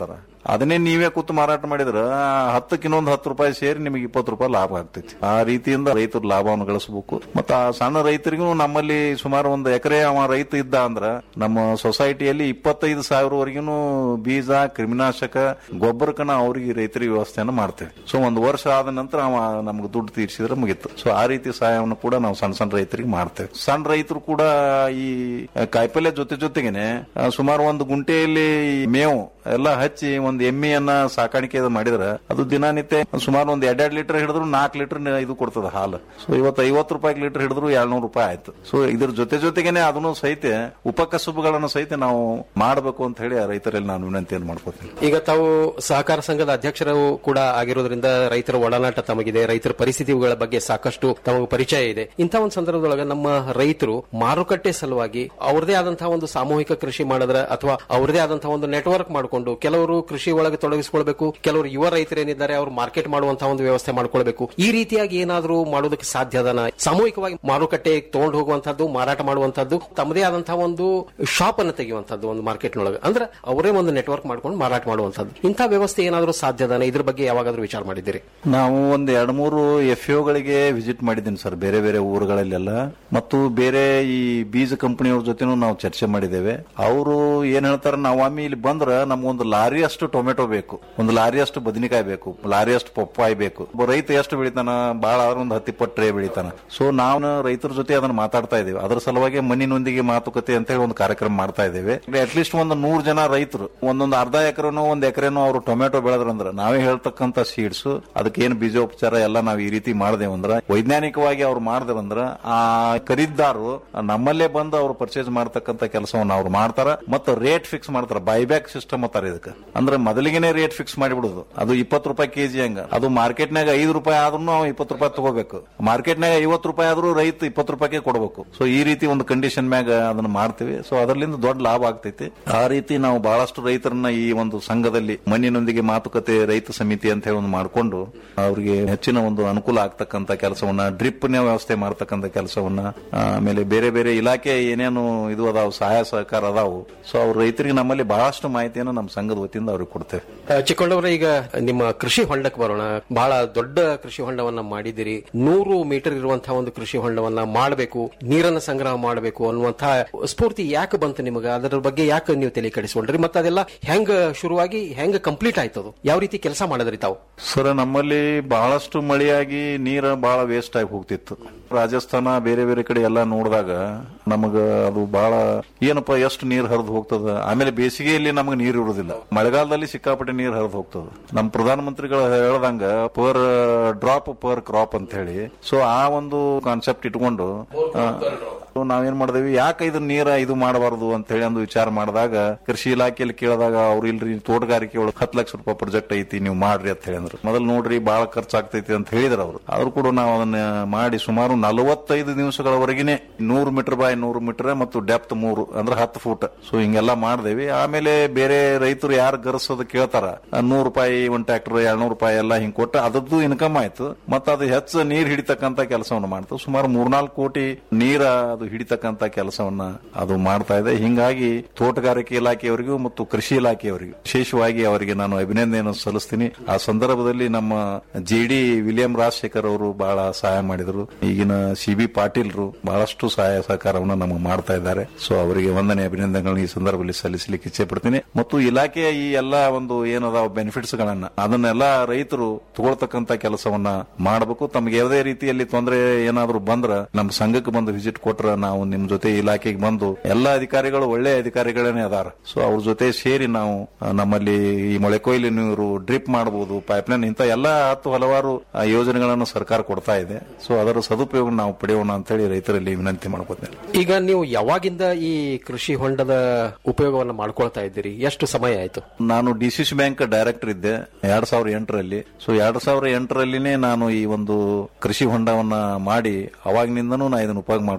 ಅದನ್ನೇ ನೀವೇ ಕೂತು ಮಾರಾಟ ಮಾಡಿದ್ರ ಆ ಹತ್ತಕ್ಕೆ ಇನ್ನೊಂದು ಹತ್ತು ರೂಪಾಯಿ ಸೇರಿ ನಿಮಗೆ ಇಪ್ಪತ್ತು ರೂಪಾಯಿ ಲಾಭ ಆಗ್ತೈತಿ ಆ ರೀತಿಯಿಂದ ರೈತರು ಲಾಭವನ್ನು ಗಳಿಸಬೇಕು ಮತ್ತು ಆ ಸಣ್ಣ ರೈತರಿಗೂ ನಮ್ಮಲ್ಲಿ ಸುಮಾರು ಒಂದು ಎಕರೆ ಅವ ರೈತ ಇದ್ದ ಅಂದ್ರ ನಮ್ಮ ಸೊಸೈಟಿಯಲ್ಲಿ ಇಪ್ಪತ್ತೈದು ಸಾವಿರವರೆಗೂ ಬೀಜ ಕ್ರಿಮಿನಾಶಕ ಗೊಬ್ಬರಕ್ಕನ ಅವ್ರಿಗೆ ರೈತರಿಗೆ ವ್ಯವಸ್ಥೆಯನ್ನು ಮಾಡ್ತೇವೆ ಸೊ ಒಂದು ವರ್ಷ ಆದ ನಂತರ ಅವ ನಮ್ಗೆ ದುಡ್ಡು ತೀರಿಸಿದ್ರೆ ಮುಗೀತು ಸೊ ಆ ರೀತಿ ಸಹಾಯವನ್ನು ಕೂಡ ನಾವು ಸಣ್ಣ ಸಣ್ಣ ರೈತರಿಗೆ ಮಾಡ್ತೇವೆ ಸಣ್ಣ ರೈತರು ಕೂಡ ಈ ಕಾಯಿಪಲ್ಯ ಜೊತೆ ಜೊತೆಗೇನೆ ಆ, ಸುಮಾರು ಒಂದು ಗುಂಟೆಯಲ್ಲಿ ಈ ಮೇವು ಎಲ್ಲ ಹಚ್ಚಿ ಒಂದು ಎಮ್ಮೆಯನ್ನ ಸಾಕಾಣಿಕೆ ಇದು ಮಾಡಿದ್ರೆ ಅದು ದಿನನಿತ್ಯ ಸುಮಾರು ಒಂದು ಎರಡೆರಡು ಲೀಟರ್ ಹಿಡಿದ್ರು ನಾಲ್ಕು ಲೀಟರ್ ಇದು ಕೊಡ್ತದೆ ಹಾಲು ಸೊ ಇವತ್ತು ಐವತ್ತು ರೂಪಾಯಿ ಲೀಟರ್ ಹಿಡಿದ್ರು ಎರಡ್ನೂರು ರೂಪಾಯಿ ಆಯ್ತು ಸೊ ಇದ್ರ ಜೊತೆ ಜೊತೆಗೇನೆ ಅದನ್ನು ಸಹಿತ ಉಪಕಸಬುಗಳನ್ನು ಸಹಿತ ನಾವು ಮಾಡಬೇಕು ಅಂತ ಹೇಳಿ ಆ ರೈತರಲ್ಲಿ ನಾನು ವಿನಂತಿಯನ್ನು ಮಾಡ್ಕೋತೀನಿ ಈಗ ತಾವು ಸಹಕಾರ ಸಂಘದ ಅಧ್ಯಕ್ಷರು ಕೂಡ ಆಗಿರೋದ್ರಿಂದ ರೈತರ ಒಡನಾಟ ತಮಗಿದೆ ರೈತರ ಪರಿಸ್ಥಿತಿಗಳ ಬಗ್ಗೆ ಸಾಕಷ್ಟು ತಮಗೆ ಪರಿಚಯ ಇದೆ ಇಂಥ ಒಂದು ಸಂದರ್ಭದೊಳಗೆ ನಮ್ಮ ರೈತರು ಮಾರುಕಟ್ಟೆ ಸಲುವಾಗಿ ಅವ್ರದೇ ಆದಂತಹ ಒಂದು ಸಾಮೂಹಿಕ ಕೃಷಿ ಮಾಡಿದ್ರೆ ಅಥವಾ ಅವ್ರದೇ ಆದಂತಹ ಒಂದು ನೆಟ್ವರ್ಕ್ ಮಾಡಿಕೊಂಡು ಕೆಲವರು ಕೃಷಿ ಒಳಗೆ ತೊಡಗಿಸಿಕೊಳ್ಬೇಕು ಕೆಲವರು ಯುವ ರೈತರೇನಿದ್ದಾರೆ ಅವರು ಮಾರ್ಕೆಟ್ ಮಾಡುವಂತಹ ಒಂದು ವ್ಯವಸ್ಥೆ ಮಾಡ್ಕೊಳ್ಬೇಕು ಈ ರೀತಿಯಾಗಿ ಏನಾದರೂ ಮಾಡೋದಕ್ಕೆ ಸಾಧ್ಯ ಅದನ ಸಾಮೂಹಿಕವಾಗಿ ಮಾರುಕಟ್ಟೆ ತಗೊಂಡು ಹೋಗುವಂತದ್ದು ಮಾರಾಟ ಮಾಡುವಂತದ್ದು ತಮ್ಮದೇ ಆದಂತಹ ಒಂದು ಶಾಪ್ ಅನ್ನು ತೆಗೆಯುವಂತದ್ದು ಒಂದು ಮಾರ್ಕೆಟ್ನೊಳಗೆ ಅಂದ್ರೆ ಅವರೇ ಒಂದು ನೆಟ್ವರ್ಕ್ ಮಾಡ್ಕೊಂಡು ಮಾರಾಟ ಮಾಡುವಂತದ್ದು ಇಂಥ ವ್ಯವಸ್ಥೆ ಏನಾದರೂ ಸಾಧ್ಯ ಅದನ ಇದ್ರ ಬಗ್ಗೆ ಯಾವಾಗಾದ್ರೂ ವಿಚಾರ ಮಾಡಿದ್ದೀರಿ ನಾವು ಒಂದ್ ಎರಡ್ ಮೂರು ಎಫ್ ಗಳಿಗೆ ವಿಸಿಟ್ ಮಾಡಿದ್ದೀನಿ ಸರ್ ಬೇರೆ ಬೇರೆ ಊರುಗಳಲ್ಲೆಲ್ಲ ಮತ್ತು ಬೇರೆ ಈ ಬೀಜ ಕಂಪನಿಯವ್ರ ಜೊತೆನೂ ನಾವು ಚರ್ಚೆ ಮಾಡಿದ್ದೇವೆ ಅವರು ಏನ್ ಹೇಳ್ತಾರೆ ನಾವು ಒಮ್ಮೆ ಇಲ್ಲಿ ಬಂದ್ರ ನಮ್ಗೊಂದು ಲಾರಿ ಅಷ್ಟು ಟೊಮೆಟೊ ಬೇಕು ಒಂದು ಲಾರಿ ಅಷ್ಟು ಬದನೆಕಾಯಿ ಬೇಕು ಲಾರಿ ಅಷ್ಟು ಪಪ್ಪಾಯಿ ಬೇಕು ಒಬ್ಬ ರೈತ ಎಷ್ಟು ಬೆಳಿತಾನ ಬಹಳ ಆದ್ರೆ ಒಂದು ಹತ್ತಿಪ್ಪತ್ತು ಟ್ರೇ ಬೆಳಿತಾನ ಸೊ ನಾವು ರೈತರ ಜೊತೆ ಅದನ್ನ ಮಾತಾಡ್ತಾ ಇದ್ದೇವೆ ಅದರ ಸಲುವಾಗಿ ಮಣ್ಣಿನೊಂದಿಗೆ ಮಾತುಕತೆ ಅಂತ ಹೇಳಿ ಒಂದು ಕಾರ್ಯಕ್ರಮ ಮಾಡ್ತಾ ಇದ್ದೇವೆ ಅಟ್ಲೀಸ್ಟ್ ಒಂದು ನೂರು ಜನ ರೈತರು ಒಂದೊಂದು ಅರ್ಧ ಎಕರೆನೋ ಒಂದ್ ಎಕರೆನೋ ಅವರು ಟೊಮೆಟೊ ಬೆಳೆದ್ರಂದ್ರ ನಾವೇ ಹೇಳ್ತಕ್ಕಂತ ಸೀಡ್ಸ್ ಅದಕ್ಕೆ ಏನು ಬೀಜೋಪಚಾರ ಎಲ್ಲ ನಾವು ಈ ರೀತಿ ಮಾಡ್ದೇವಂದ್ರ ವೈಜ್ಞಾನಿಕವಾಗಿ ಅವ್ರು ಮಾಡ್ದೇವಂದ್ರ ಆ ಖರೀದಾರರು ನಮ್ಮಲ್ಲೇ ಬಂದು ಅವ್ರು ಪರ್ಚೇಸ್ ಮಾಡ್ತಕ್ಕಂತ ಕೆಲಸವನ್ನು ಅವ್ರು ಮಾಡ್ತಾರ ಮತ್ತು ರೇಟ್ ಫಿಕ್ಸ್ ಮಾಡ್ತಾರ ಬೈಬ್ಯಾಕ್ ಸಿಸ್ಟಮ್ ಅಂತಾರ ಇದಕ್ಕೆ ಅಂದ್ರೆ ಮೊದಲಿಗೆನೆ ರೇಟ್ ಫಿಕ್ಸ್ ಮಾಡಿಬಿಡುದು ಅದು ಇಪ್ಪತ್ತು ರೂಪಾಯಿ ಕೆಜಿ ಹಂಗ ಅದು ಮಾರ್ಕೆಟ್ನಾಗ ಐದು ರೂಪಾಯಿ ಆದ್ರೂ ನಾವು ಇಪ್ಪತ್ತು ರೂಪಾಯಿ ತಗೋಬೇಕು ಮಾರ್ಕೆಟ್ನಾಗ ಐವತ್ತು ರೂಪಾಯಿ ಆದ್ರೂ ರೈತ ಇಪ್ಪತ್ತು ರೂಪಾಯಿಗೆ ಕೊಡಬೇಕು ಸೊ ಈ ರೀತಿ ಒಂದು ಕಂಡೀಷನ್ ಮ್ಯಾಗ ಅದನ್ನ ಮಾಡ್ತೀವಿ ಸೊ ಅದರಿಂದ ದೊಡ್ಡ ಲಾಭ ಆಗ್ತೈತಿ ಆ ರೀತಿ ನಾವು ಬಹಳಷ್ಟು ರೈತರನ್ನ ಈ ಒಂದು ಸಂಘದಲ್ಲಿ ಮಣ್ಣಿನೊಂದಿಗೆ ಮಾತುಕತೆ ರೈತ ಸಮಿತಿ ಅಂತ ಹೇಳಿ ಒಂದು ಮಾಡಿಕೊಂಡು ಅವರಿಗೆ ಹೆಚ್ಚಿನ ಒಂದು ಅನುಕೂಲ ಆಗ್ತಕ್ಕಂತ ಕೆಲಸವನ್ನ ಡ್ರಿಪ್ ನ ವ್ಯವಸ್ಥೆ ಮಾಡ್ತಕ್ಕಂತ ಕೆಲಸವನ್ನ ಆಮೇಲೆ ಬೇರೆ ಬೇರೆ ಇಲಾಖೆ ಏನೇನು ಇದು ಅದಾವು ಸಹಾಯ ಸಹಕಾರ ಅದಾವು ಸೊ ಅವ್ರ ರೈತರಿಗೆ ನಮ್ಮಲ್ಲಿ ಬಹಳಷ್ಟು ಮಾಹಿತಿಯನ್ನು ನಮ್ಮ ಸಂಘದ ವತಿಯಿಂದ ಅವ್ರಿಗೆ ಕೊಡ್ತೇವೆ ಆ, ಚಿಕ್ಕೊಂಡವರ ಈಗ ನಿಮ್ಮ ಕೃಷಿ ಹೊಂಡಕ್ಕೆ ಬರೋಣ ಬಹಳ ದೊಡ್ಡ ಕೃಷಿ ಹೊಂಡವನ್ನ ಮಾಡಿದಿರಿ ನೂರು ಮೀಟರ್ ಇರುವಂತಹ ಒಂದು ಕೃಷಿ ಹೊಂಡವನ್ನ ಮಾಡಬೇಕು ನೀರನ್ನ ಸಂಗ್ರಹ ಮಾಡಬೇಕು ಅನ್ನುವಂತಹ ಸ್ಫೂರ್ತಿ ಯಾಕೆ ಬಂತು ನಿಮಗೆ ಅದರ ಬಗ್ಗೆ ಯಾಕೆ ನೀವು ತಲೆ ಕೆಡಿಸ್ಕೊಂಡ್ರಿ ಮತ್ತೆ ಅದೆಲ್ಲ ಹೆಂಗ ಶುರುವಾಗಿ ಹೆಂಗ ಕಂಪ್ಲೀಟ್ ಆಯ್ತು ಅದು ಯಾವ ರೀತಿ ಕೆಲಸ ಮಾಡಿದ್ರಿ ತಾವು ಸರ್ ನಮ್ಮಲ್ಲಿ ಬಹಳಷ್ಟು ಮಳೆಯಾಗಿ ನೀರ ಬಹಳ ವೇಸ್ಟ್ ಆಗಿ ಹೋಗ್ತಿತ್ತು ರಾಜಸ್ಥಾನ ಬೇರೆ ಬೇರೆ ಕಡೆ ಎಲ್ಲ ನೋಡಿದಾಗ ನಮಗ ಅದು ಬಹಳ ಏನಪ್ಪ ಎಷ್ಟು ನೀರ್ ಹರಿದು ಹೋಗ್ತದ ಆಮೇಲೆ ಬೇಸಿಗೆಯಲ್ಲಿ ನಮಗೆ ನೀರು ಇರುವುದಿಲ್ಲ ಮಳೆಗಾಲದಲ್ಲಿ ಸಿಕ್ಕಾಪಟ್ಟೆ ನೀರು ಹರಿದು ಹೋಗ್ತದ ನಮ್ಮ ಪ್ರಧಾನಮಂತ್ರಿಗಳು ಹೇಳ್ದಂಗ ಪರ್ ಡ್ರಾಪ್ ಪರ್ ಕ್ರಾಪ್ ಅಂತ ಹೇಳಿ ಸೊ ಆ ಒಂದು ಕಾನ್ಸೆಪ್ಟ್ ಇಟ್ಕೊಂಡು ಆ, ಸೊ ನಾವೇನ್ ಮಾಡಿದ್ವಿ ಯಾಕೆ ಇದು ನೀರ ಇದು ಮಾಡಬಾರದು ಅಂತ ಹೇಳಿ ಒಂದು ವಿಚಾರ ಮಾಡಿದಾಗ ಕೃಷಿ ಇಲಾಖೆಯಲ್ಲಿ ಕೇಳಿದಾಗ ಅವ್ರು ಇಲ್ರಿ ತೋಟಗಾರಿಕೆ ಒಳಗೆ ಹತ್ತು ಲಕ್ಷ ರೂಪಾಯಿ ಪ್ರಾಜೆಕ್ಟ್ ಐತಿ ನೀವು ಮಾಡ್ರಿ ಅಂತ ಹೇಳಿದ್ರು ಮೊದಲು ನೋಡ್ರಿ ಬಹಳ ಖರ್ಚಾಗ್ತೈತಿ ಅಂತ ಹೇಳಿದ್ರು ಅವರು ಆದ್ರೂ ಕೂಡ ನಾವು ಅದನ್ನ ಮಾಡಿ ಸುಮಾರು ನಲವತ್ತೈದು ದಿವಸಗಳವರೆಗಿನೇ ನೂರು ಮೀಟರ್ ಬಾಯ್ ನೂರು ಮೀಟರ್ ಮತ್ತು ಡೆಪ್ತ್ ಮೂರು ಅಂದ್ರೆ ಹತ್ತು ಫೂಟ್ ಸೊ ಹಿಂಗೆಲ್ಲ ಮಾಡ್ದೇವಿ ಆಮೇಲೆ ಬೇರೆ ರೈತರು ಯಾರು ಗರ್ಸೋದು ಕೇಳ್ತಾರ ನೂರು ರೂಪಾಯಿ ಒಂದ್ ಟ್ರ್ಯಾಕ್ಟರ್ ಎರಡ್ನೂರು ರೂಪಾಯಿ ಎಲ್ಲ ಹಿಂಗ್ ಕೊಟ್ಟು ಅದ್ರದ್ದು ಇನ್ಕಮ್ ಆಯ್ತು ಮತ್ತೆ ಅದು ಹೆಚ್ಚು ನೀರ್ ಹಿಡಿತಕ್ಕಂತ ಕೆಲಸವನ್ನು ಮಾಡ್ತು ಸುಮಾರು ಮೂರ್ನಾಲ್ಕು ಕೋಟಿ ನೀರ ಅದು ಹಿಡಿತಕ್ಕಂತ ಕೆಲಸವನ್ನ ಅದು ಮಾಡ್ತಾ ಇದೆ ಹಿಂಗಾಗಿ ತೋಟಗಾರಿಕೆ ಇಲಾಖೆಯವರಿಗೂ ಮತ್ತು ಕೃಷಿ ಇಲಾಖೆಯವರಿಗೂ ವಿಶೇಷವಾಗಿ ಅವರಿಗೆ ನಾನು ಅಭಿನಂದನೆಯನ್ನು ಸಲ್ಲಿಸ್ತೀನಿ ಆ ಸಂದರ್ಭದಲ್ಲಿ ನಮ್ಮ ಜೆ ಡಿ ವಿಲಿಯಂ ರಾಜಶೇಖರ್ ಅವರು ಬಹಳ ಸಹಾಯ ಮಾಡಿದರು ಈಗಿನ ಸಿ ಬಿ ಪಾಟೀಲ್ರು ಬಹಳಷ್ಟು ಸಹಾಯ ಸಹಕಾರವನ್ನು ನಮಗೆ ಮಾಡ್ತಾ ಇದ್ದಾರೆ ಸೊ ಅವರಿಗೆ ವಂದನೆ ಅಭಿನಂದನೆಗಳನ್ನು ಈ ಸಂದರ್ಭದಲ್ಲಿ ಸಲ್ಲಿಸಲಿಕ್ಕೆ ಇಚ್ಛೆ ಪಡ್ತೀನಿ ಮತ್ತು ಇಲಾಖೆಯ ಈ ಎಲ್ಲ ಒಂದು ಏನದಾವ ಬೆನಿಫಿಟ್ಸ್ ಗಳನ್ನ ಅದನ್ನೆಲ್ಲ ರೈತರು ತಗೊಳ್ತಕ್ಕಂತ ಕೆಲಸವನ್ನ ಮಾಡಬೇಕು ತಮ್ಗೆ ಯಾವುದೇ ರೀತಿಯಲ್ಲಿ ತೊಂದರೆ ಏನಾದ್ರು ಬಂದ್ರ ನಮ್ಮ ಸಂಘಕ್ಕೆ ಬಂದು ವಿಸಿಟ್ ಕೊಟ್ರ ನಾವು ನಿಮ್ ಜೊತೆ ಇಲಾಖೆಗೆ ಬಂದು ಎಲ್ಲ ಅಧಿಕಾರಿಗಳು ಒಳ್ಳೆ ಅಧಿಕಾರಿಗಳೇ ಅದಾರ ಸೊ ಅವ್ರ ಜೊತೆ ಸೇರಿ ನಾವು ಆ, ನಮ್ಮಲ್ಲಿ ಈ ಮೊಳೆ ಕೊಯ್ಲು ನೀರು ಡ್ರಿಪ್ ಮಾಡಬಹುದು ಪೈಪ್ಲೈನ್ ಇಂತ ಎಲ್ಲ ಹತ್ತು ಹಲವಾರು ಆ, ಯೋಜನೆಗಳನ್ನು ಸರ್ಕಾರ ಕೊಡ್ತಾ ಇದೆ ಸೊ ಅದರ ಸದುಪಯೋಗ ನಾವು ಪಡೆಯೋಣ ಅಂತ ಹೇಳಿ ರೈತರಲ್ಲಿ ವಿನಂತಿ ಮಾಡ್ಕೋತೇನೆ ಈಗ ನೀವು ಯಾವಾಗಿಂದ ಈ ಕೃಷಿ ಹೊಂಡದ ಉಪಯೋಗವನ್ನ ಮಾಡ್ಕೊಳ್ತಾ ಇದ್ದೀರಿ ಎಷ್ಟು ಸಮಯ ಆಯ್ತು ನಾನು ಡಿಸಿಸಿ ಬ್ಯಾಂಕ್ ಡೈರೆಕ್ಟರ್ ಇದ್ದೆ ಎರಡ್ ಸಾವಿರದ ಎಂಟರಲ್ಲಿ ಸೊ ಎರಡ್ ಸಾವಿರದ ಎಂಟರಲ್ಲಿನೇ ನಾನು ಈ ಒಂದು ಕೃಷಿ ಹೊಂಡವನ್ನ ಮಾಡಿ ಅವಾಗಿನಿಂದನೂ ನಾ ಇದನ್ನ ಉಪಯೋಗ ಮಾಡ್ಕೋತಾ ಇದ್ದೀನಿ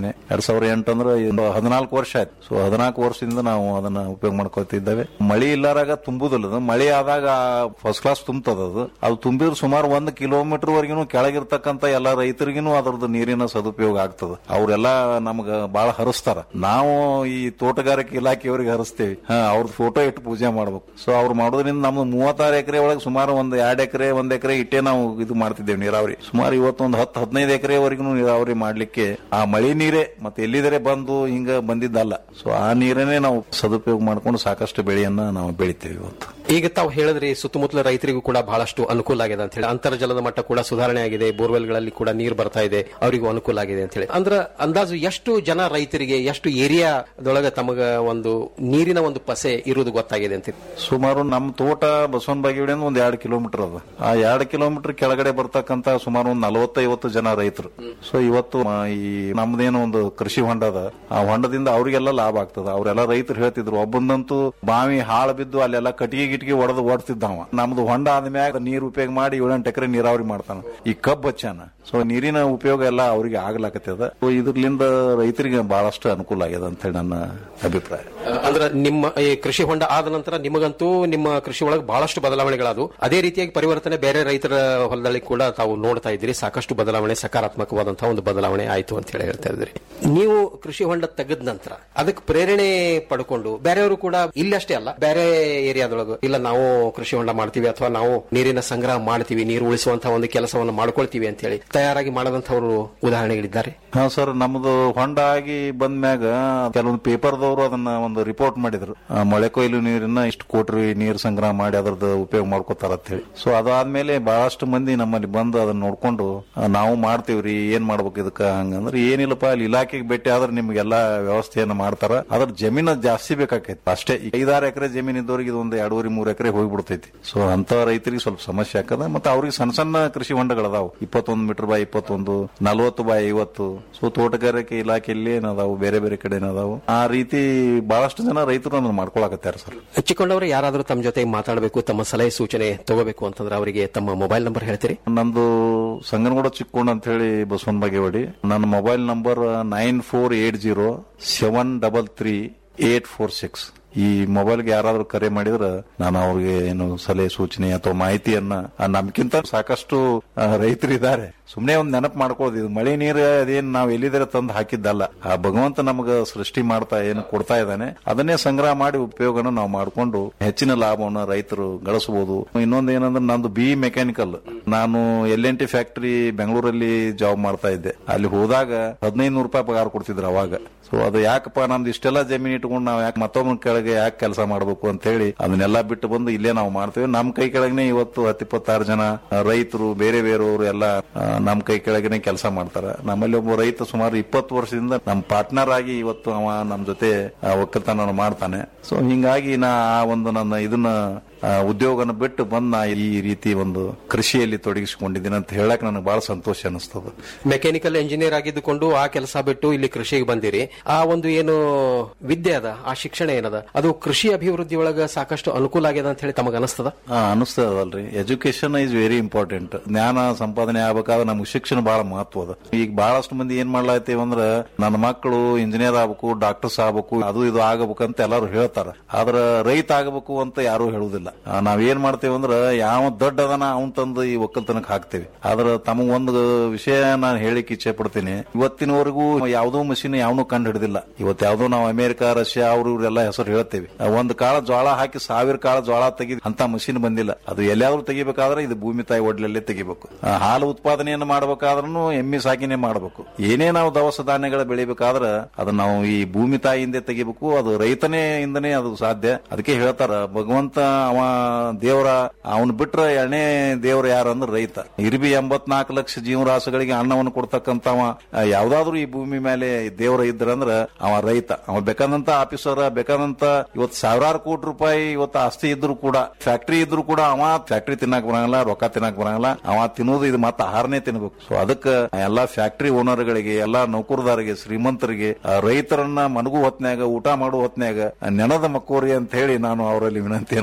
ಮಾಡಿದ್ದೇನೆ ಎರಡ್ ಸಾವಿರದ ಎಂಟು ಅಂದ್ರೆ ಒಂದು ಹದಿನಾಲ್ಕು ವರ್ಷ ಆಯ್ತು ಸೊ ಹದಿನಾಲ್ಕು ವರ್ಷದಿಂದ ನಾವು ಅದನ್ನ ಉಪಯೋಗ ಮಾಡ್ಕೊತಿದ್ದೇವೆ ಮಳಿ ಇಲ್ಲಾರಾಗ ತುಂಬುದಿಲ್ಲ ಅದು ಮಳಿ ಆದಾಗ ಫಸ್ಟ್ ಕ್ಲಾಸ್ ತುಂಬತದ ಅದು ಅದು ತುಂಬಿದ್ರೆ ಸುಮಾರು ಒಂದು ಕಿಲೋಮೀಟರ್ ವರೆಗೂ ಕೆಳಗಿರ್ತಕ್ಕಂತ ಎಲ್ಲ ರೈತರಿಗೂ ಅದರದ್ದು ನೀರಿನ ಸದುಪಯೋಗ ಆಗ್ತದ ಅವರೆಲ್ಲ ನಮ್ಗ ಬಹಳ ಹರಿಸ್ತಾರ ನಾವು ಈ ತೋಟಗಾರಿಕೆ ಇಲಾಖೆಯವರಿಗೆ ಹರಿಸ್ತೇವೆ ಹಾ ಅವ್ರದ್ದು ಫೋಟೋ ಇಟ್ಟು ಪೂಜೆ ಮಾಡ್ಬೇಕು ಸೊ ಅವ್ರು ಮಾಡೋದ್ರಿಂದ ನಮ್ದು ಮೂವತ್ತಾರು ಎಕರೆ ಒಳಗೆ ಸುಮಾರು ಒಂದು ಎರಡು ಎಕರೆ ಒಂದ್ ಎಕರೆ ಇಟ್ಟೆ ನಾವು ಇದು ಮಾಡ್ತಿದ್ದೇವೆ ನೀರಾವರಿ ಸುಮಾರು ಇವತ್ತೊಂದು ಹತ್ತು ಹದಿನೈದು ಎಕರೆವರೆಗೂ ನೀರಾವರಿ ಮಾಡ್ಲಿಕ್ಕೆ ಆ ಮಳೆ ನೀರೇ ಮತ್ತೆ ಎಲ್ಲಿದರೆ ಬಂದು ಹಿಂಗ ಬಂದಿದ್ದಲ್ಲ ಸೊ ಆ ನೀರನ್ನೇ ನಾವು ಸದುಪಯೋಗ ಮಾಡ್ಕೊಂಡು ಸಾಕಷ್ಟು ಬೆಳೆಯನ್ನ ನಾವು ಬೆಳಿತೇವೆ ಇವತ್ತು ಈಗ ತಾವು ಹೇಳಿದ್ರಿ ಸುತ್ತಮುತ್ತಲ ರೈತರಿಗೂ ಕೂಡ ಬಹಳಷ್ಟು ಅನುಕೂಲ ಆಗಿದೆ ಅಂತ ಹೇಳಿ ಅಂತರ್ಜಲದ ಮಟ್ಟ ಕೂಡ ಸುಧಾರಣೆ ಆಗಿದೆ ಬೋರ್ವೆಲ್ಗಳಲ್ಲಿ ಕೂಡ ನೀರು ಬರ್ತಾ ಇದೆ ಅವರಿಗೂ ಅನುಕೂಲ ಆಗಿದೆ ಅಂತ ಹೇಳಿ ಅಂದ್ರ ಅಂದಾಜು ಎಷ್ಟು ಜನ ರೈತರಿಗೆ ಎಷ್ಟು ಏರಿಯಾದೊಳಗೆ ತಮಗ ಒಂದು ನೀರಿನ ಒಂದು ಪಸೆ ಇರುವುದು ಗೊತ್ತಾಗಿದೆ ಅಂತ ಸುಮಾರು ನಮ್ಮ ತೋಟ ಬಸವನ ಬಾಗೇವಾಡಿಯಿಂದ ಒಂದ್ ಎರಡು ಕಿಲೋಮೀಟರ್ ಅದ ಆ ಎರಡು ಕಿಲೋಮೀಟರ್ ಕೆಳಗಡೆ ಬರ್ತಕ್ಕಂತ ಸುಮಾರು ಒಂದು ನಲವತ್ತೈವತ್ತು ಜನ ರೈತರು ಸೊ ಇವತ್ತು ಆ, ಈ ನಮ್ದೇನೋ ಒಂದು ಕೃಷಿ ಹೊಂಡ ಅದ ಆ ಹೊಂಡದಿಂದ ಅವರಿಗೆಲ್ಲ ಲಾಭ ಆಗ್ತದ ಅವರೆಲ್ಲ ರೈತರು ಹೇಳ್ತಿದ್ರು ಒಬ್ಬಂದಂತೂ ಬಾವಿ ಹಾಳು ಬಿದ್ದು ಅಲ್ಲೆಲ್ಲ ಕಟ್ಟಿಗೆ ಗಿಟ್ಟಿಗೆ ಒಡೆದು ಓಡ್ತಿದ್ದವ ನಮ್ದು ಹೊಂಡ ಆದ್ಮ್ಯಾಗ ನೀರು ಉಪಯೋಗ ಮಾಡಿ ಏಳೆಂಟು ಎಕರೆ ನೀರಾವರಿ ಮಾಡ್ತಾನ ಈ ಕಬ್ಬು ಹಚ್ಚಾನ ಸೊ ನೀರಿನ ಉಪಯೋಗ ಎಲ್ಲ ಅವರಿಗೆ ಆಗ್ಲಾಕತ್ತದ ಸೊ ಇದ್ರಲಿಂದ ರೈತರಿಗೆ ಬಹಳಷ್ಟು ಅನುಕೂಲ ಆಗ್ಯದ ಅಂತ ಹೇಳಿ ನನ್ನ ಅಭಿಪ್ರಾಯ ಅಂದ್ರ ನಿಮ್ಮ ಈ ಕೃಷಿ ಹೊಂಡ ಆದ ನಂತರ ನಿಮಗಂತೂ ನಿಮ್ಮ ಕೃಷಿ ಒಳಗೆ ಬಹಳಷ್ಟು ಬದಲಾವಣೆಗಳಾದವು ಅದೇ ರೀತಿಯಾಗಿ ಪರಿವರ್ತನೆ ಬೇರೆ ರೈತರ ಹೊಲದಲ್ಲಿ ಕೂಡ ತಾವು ನೋಡ್ತಾ ಇದ್ದೀರಿ ಸಾಕಷ್ಟು ಬದಲಾವಣೆ ಸಕಾರಾತ್ಮಕವಾದಂತಹ ಒಂದು ಬದಲಾವಣೆ ಆಯ್ತು ಅಂತ ಹೇಳಿ ಹೇಳ್ತಾ ಇದ್ರಿ ನೀವು ಕೃಷಿ ಹೊಂಡ ತೆಗೆದ ನಂತರ ಅದಕ್ಕೆ ಪ್ರೇರಣೆ ಪಡ್ಕೊಂಡು ಬೇರೆಯವರು ಕೂಡ ಇಲ್ಲಷ್ಟೇ ಅಲ್ಲ ಬೇರೆ ಏರಿಯಾದೊಳಗೆ ಇಲ್ಲ ನಾವು ಕೃಷಿ ಹೊಂಡ ಮಾಡ್ತೀವಿ ಅಥವಾ ನಾವು ನೀರಿನ ಸಂಗ್ರಹ ಮಾಡ್ತೀವಿ ನೀರು ಉಳಿಸುವಂತಹ ಒಂದು ಕೆಲಸವನ್ನು ಮಾಡ್ಕೊಳ್ತೀವಿ ಅಂತ ಹೇಳಿ ತಯಾರಾಗಿ ಮಾಡದಂತವರು ಉದಾಹರಣೆಗಳಿದ್ದಾರೆ ಹಾ ಸರ್ ನಮ್ದು ಹೊಂಡ ಆಗಿ ಬಂದ್ಮ್ಯಾಗ ಕೆಲವೊಂದು ಪೇಪರ್ದವರು ಅದನ್ನ ಒಂದು ರಿಪೋರ್ಟ್ ಮಾಡಿದ್ರು ಆ, ಮಳೆ ಕೊಯ್ಲು ನೀರನ್ನ ಇಷ್ಟು ಕೋಟಿ ನೀರು ಸಂಗ್ರಹ ಮಾಡಿ ಅದ್ರದ್ದು ಉಪಯೋಗ ಮಾಡ್ಕೋತಾರ ಅಂತ ಹೇಳಿ ಸೊ ಅದಾದ್ಮೇಲೆ ಬಹಳಷ್ಟು ಮಂದಿ ನಮ್ಮಲ್ಲಿ ಬಂದು ಅದನ್ನ ನೋಡ್ಕೊಂಡು ಆ, ನಾವು ಮಾಡ್ತೀವ್ರಿ ಏನ್ ಮಾಡ್ಬೇಕು ಇದಕ್ಕ ಹಂಗಂದ್ರೆ ಏನಿಲ್ಲಪ್ಪ ಅಲ್ಲಿ ಇಲಾಖೆಗೆ ಭೇಟಿ ಆದ್ರೆ ನಿಮ್ಗೆಲ್ಲಾ ವ್ಯವಸ್ಥೆಯನ್ನ ಮಾಡ್ತಾರ ಅದ್ರ ಜಮೀನ ಜಾಸ್ತಿ ಬೇಕಾಕೈತಿ ಅಷ್ಟೇ ಈಗ ಐದಾರು ಎಕರೆ ಜಮೀನ್ ಇದ್ದವ್ರಿಗೆ ಇದು ಒಂದು ಎರಡೂವರೆ ಮೂರು ಎಕರೆ ಹೋಗ್ಬಿಡ್ತೈತಿ ಸೊ ಅಂತ ರೈತರಿಗೆ ಸ್ವಲ್ಪ ಸಮಸ್ಯೆ ಆಕದ ಮತ್ತೆ ಅವ್ರಿಗೆ ಸಣ್ಣ ಸಣ್ಣ ಕೃಷಿ ಹೊಂಡಗಳದಾವು ಇಪ್ಪತ್ತೊಂದು ಮೀಟರ್ ಬಾಯ್ ಇಪ್ಪತ್ತೊಂದು ನಲವತ್ತು ಬಾಯ್ ಐವತ್ತು ಸೊ ತೋಟಗಾರಿಕೆ ಇಲಾಖೆಯಲ್ಲಿ ಏನದಾವು ಬೇರೆ ಬೇರೆ ಕಡೆ ಏನದಾವು ಆ ರೀತಿ ಬಹಳಷ್ಟು ಜನ ರೈತರು ಅದನ್ನ ಮಾಡ್ಕೊಳಕತ್ತಾರೆ ಸರ್ ಹಚ್ಚಿಕೊಂಡವರು ಯಾರಾದರೂ ತಮ್ಮ ಜೊತೆ ಮಾತಾಡಬೇಕು ತಮ್ಮ ಸಲಹೆ ಸೂಚನೆ ತಗೋಬೇಕು ಅಂತಂದ್ರೆ ಅವರಿಗೆ ತಮ್ಮ ಮೊಬೈಲ್ ನಂಬರ್ ಹೇಳ್ತೀರಿ ನಂದು ಸಂಗನಗೂಡ ಚಿಕ್ಕೋಣ ಅಂತ ಹೇಳಿ ಬಸವನ್ ಬಾಗೇವಾಡಿ ನನ್ನ mobile number nine four eight zero seven double three eight four six ಈ ಮೊಬೈಲ್ಗೆ ಯಾರಾದ್ರೂ ಕರೆ ಮಾಡಿದ್ರೆ ನಾನು ಅವ್ರಿಗೆ ಏನು ಸಲಹೆ ಸೂಚನೆ ಅಥವಾ ಮಾಹಿತಿಯನ್ನ ಆ, ನಮ್ಗಿಂತ ಸಾಕಷ್ಟು ಆ, ರೈತರಿದ್ದಾರೆ ಸುಮ್ನೆ ಒಂದ್ ನೆನಪು ಮಾಡ್ಕೊಳ್ಳೋದು ಇದು ಮಳೆ ನೀರು ಅದೇನ್ ನಾವ್ ಎಲ್ಲಿದ್ರೆ ತಂದು ಹಾಕಿದ್ದಲ್ಲ ಆ ಭಗವಂತ ನಮಗ ಸೃಷ್ಟಿ ಮಾಡ್ತಾ ಏನು ಕೊಡ್ತಾ ಇದ್ದಾನೆ ಅದನ್ನೇ ಸಂಗ್ರಹ ಮಾಡಿ ಉಪಯೋಗನ ನಾವು ಮಾಡ್ಕೊಂಡು ಹೆಚ್ಚಿನ ಲಾಭವನ್ನ ರೈತರು ಗಳಿಸಬಹುದು ಇನ್ನೊಂದು ಏನಂದ್ರೆ ನಂದು ಬಿ ಮೆಕ್ಯಾನಿಕಲ್ ನಾನು ಎಲ್ ಎನ್ ಟಿ ಫ್ಯಾಕ್ಟರಿ ಬೆಂಗಳೂರಲ್ಲಿ ಜಾಬ್ ಮಾಡ್ತಾ ಇದ್ದೆ ಅಲ್ಲಿ ಹೋದಾಗ ಹದಿನೈದು ನೂರು ರೂಪಾಯಿ ಪಗಾರ ಕೊಡ್ತಿದ್ರು ಅವಾಗ ಸೊ ಅದು ಯಾಕಪ್ಪ ನಮ್ದು ಇಷ್ಟೆಲ್ಲ ಜಮೀನು ಇಟ್ಕೊಂಡು ನಾವು ಯಾಕೆ ಮತ್ತೊಬ್ಬನ ಕೆಳಗೆ ಯಾಕೆ ಕೆಲಸ ಮಾಡಬೇಕು ಅಂತ ಹೇಳಿ ಅದನ್ನೆಲ್ಲ ಬಿಟ್ಟು ಬಂದು ಇಲ್ಲೇ ನಾವು ಮಾಡ್ತೇವೆ ನಮ್ ಕೈ ಕೆಳಗನೆ ಇವತ್ತು ಹತ್ತಿಪ್ಪತ್ತಾರು ಜನ ಆ, ರೈತರು ಬೇರೆ ಬೇರೆಯವರು ಎಲ್ಲ ಆ, ನಮ್ ಕೈ ಕೆಳಗನೆ ಕೆಲಸ ಮಾಡ್ತಾರ ನಮ್ಮಲ್ಲಿ ಒಬ್ಬ ರೈತ ಸುಮಾರು ಇಪ್ಪತ್ತು ವರ್ಷದಿಂದ ನಮ್ಮ ಪಾರ್ಟ್ನರ್ ಆಗಿ ಇವತ್ತು ಅವ ನಮ್ ಜೊತೆ ಆ, ಒಕ್ಕಲ್ತನ ಮಾಡ್ತಾನೆ ಸೊ ಹಿಂಗಾಗಿ ನಾ ಆ ಒಂದು ನನ್ನ ಇದನ್ನ ಆ, ಉದ್ಯೋಗನ ಬಿಟ್ಟು ಬಂದ್ ನಾ ಈ ರೀತಿ ಒಂದು ಕೃಷಿಯಲ್ಲಿ ತೊಡಗಿಸಿಕೊಂಡಿದ್ದೀನಿ ಅಂತ ಹೇಳಕ್ ನನಗೆ ಬಹಳ ಸಂತೋಷ ಅನಿಸ್ತದ ಮೆಕ್ಯಾನಿಕಲ್ ಇಂಜಿನಿಯರ್ ಆಗಿದ್ದುಕೊಂಡು ಆ ಕೆಲಸ ಬಿಟ್ಟು ಇಲ್ಲಿ ಕೃಷಿಗೆ ಬಂದಿರಿ ಆ ಒಂದು ಏನು ವಿದ್ಯೆ ಅದ ಆ ಶಿಕ್ಷಣ ಏನದ ಅದು ಕೃಷಿ ಅಭಿವೃದ್ಧಿ ಒಳಗ ಸಾಕಷ್ಟು ಅನುಕೂಲ ಆಗ್ಯದ ಅಂತ ಹೇಳಿ ತಮಗ ಅನಿಸ್ತದ ಹಾ ಅನಿಸ್ತದಲ್ರಿ ಎಜುಕೇಶನ್ ಇಸ್ ವೆರಿ ಇಂಪಾರ್ಟೆಂಟ್ ಜ್ಞಾನ ಸಂಪಾದನೆ ಆಗ್ಬೇಕಾದ್ರೆ ನಮ್ಗೆ ಶಿಕ್ಷಣ ಬಹಳ ಮಹತ್ವ ಅದ ಈಗ ಬಹಳಷ್ಟು ಮಂದಿ ಏನ್ ಮಾಡ್ಲಾತೀವಿ ಅಂದ್ರ ನನ್ನ ಮಕ್ಕಳು ಇಂಜಿನಿಯರ್ ಆಗ್ಬೇಕು ಡಾಕ್ಟರ್ಸ್ ಆಗ್ಬೇಕು ಅದು ಇದು ಆಗಬೇಕು ಅಂತ ಎಲ್ಲಾರು ಹೇಳ್ತಾರ ಆದ್ರ ರೈತ ಆಗಬೇಕು ಅಂತ ಯಾರು ಹೇಳುದಿಲ್ಲ ಆ, ನಾವ್ ಏನ್ ಮಾಡ್ತೇವೆ ಅಂದ್ರ ಯಾವ ದೊಡ್ಡ ಅದನ ಅವನ್ ತಂದು ಈ ಒಕ್ಕಲ್ತನಕ್ ಹಾಕ್ತೇವೆ ಆದ್ರ ತಮಗ್ ಒಂದು ವಿಷಯ ನಾನು ಹೇಳಿಕ್ ಇಚ್ಛೆ ಪಡ್ತೀನಿ ಇವತ್ತಿನವರೆಗೂ ಯಾವ್ದೋ ಮಷಿನ್ ಯಾವನು ಕಂಡು ಹಿಡಿದಿಲ್ಲ ಇವತ್ತು ಯಾವ್ದೋ ನಾವು ಅಮೆರಿಕ ರಷ್ಯಾ ಅವ್ರು ಇವ್ರೆಲ್ಲ ಹೆಸರು ಹೇಳ್ತೇವೆ ಆ, ಒಂದ್ ಕಾಳ ಜೋಳ ಹಾಕಿ ಸಾವಿರ ಕಾಳ ಜೋಳ ತೆಗಿ ಅಂತ ಮಷಿನ್ ಬಂದಿಲ್ಲ ಅದು ಎಲ್ಲಾದ್ರೂ ತೆಗಿಬೇಕಾದ್ರೆ ಇದು ಭೂಮಿ ತಾಯಿ ಒಡ್ಲಲ್ಲೇ ತೆಗಿಬೇಕು ಆ, ಹಾಲು ಉತ್ಪಾದನೆಯನ್ನು ಮಾಡ್ಬೇಕಾದ್ರೂ ಎಮ್ಮಿ ಸಾಕಿನೇ ಮಾಡಬೇಕು ಏನೇ ನಾವು ದವಸ ಧಾನ್ಯಗಳ ಬೆಳಿಬೇಕಾದ್ರ ಅದನ್ನ ನಾವು ಈ ಭೂಮಿ ತಾಯಿಯಿಂದ ತೆಗಿಬೇಕು ಅದು ರೈತನೇ ಇಂದನೇ ಅದು ಸಾಧ್ಯ ಅದಕ್ಕೆ ಹೇಳ್ತಾರ ಭಗವಂತ ಅವ ದೇವರ ಅವನ್ ಬಿಟ್ರ ಎಣ್ಣೆ ದೇವ್ರ ಯಾರಂದ್ರ ರೈತ ಇರ್ಬಿ ಎಂಬತ್ನಾಲ್ಕು ಲಕ್ಷ ಜೀವರಾಶಿಗಳಿಗೆ ಅನ್ನವನ್ನು ಕೊಡ್ತಕ್ಕಂತವ ಯಾವ್ದಾದ್ರು ಈ ಭೂಮಿ ಮೇಲೆ ದೇವರ ಇದ್ರಂದ್ರ ಅವ ರೈತ ಅವ ಬೇಕಾದಂತ ಆಫೀಸರ್ ಬೇಕಾದಂತ ಇವತ್ತು ಸಾವಿರಾರು ಕೋಟಿ ರೂಪಾಯಿ ಇವತ್ತು ಆಸ್ತಿ ಇದ್ರು ಕೂಡ ಫ್ಯಾಕ್ಟರಿ ಇದ್ರು ಕೂಡ ಅವ ಫ್ಯಾಕ್ಟರಿ ತಿನ್ನಕ್ ಬರಂಗಿಲ್ಲ ರೊಕ್ಕ ತಿನ್ನಕ್ ಬರಂಗಿಲ್ಲ ಅವ ತಿನ್ನೋದು ಇದು ಮತ್ತೆ ಆಹಾರನೇ ತಿನ್ಬೇಕು ಸೊ ಅದಕ್ಕೆ ಎಲ್ಲಾ ಫ್ಯಾಕ್ಟರಿ ಓನರ್ಗಳಿಗೆ ಎಲ್ಲಾ ನೌಕರದಾರಿಗೆ ಶ್ರೀಮಂತರಿಗೆ ಆ ರೈತರನ್ನ ಮನಗು ಹೊತ್ನ್ಯಾಗ ಊಟ ಮಾಡೋ ಹೊತ್ನ್ಯಾಗ ನೆನದ ಮಕ್ಕೋರಿ ಅಂತ ಹೇಳಿ ನಾನು ಅವರಲ್ಲಿ ವಿನಂತಿಯನ್ನು ಮಾಡ್ಕೋತೀನಿ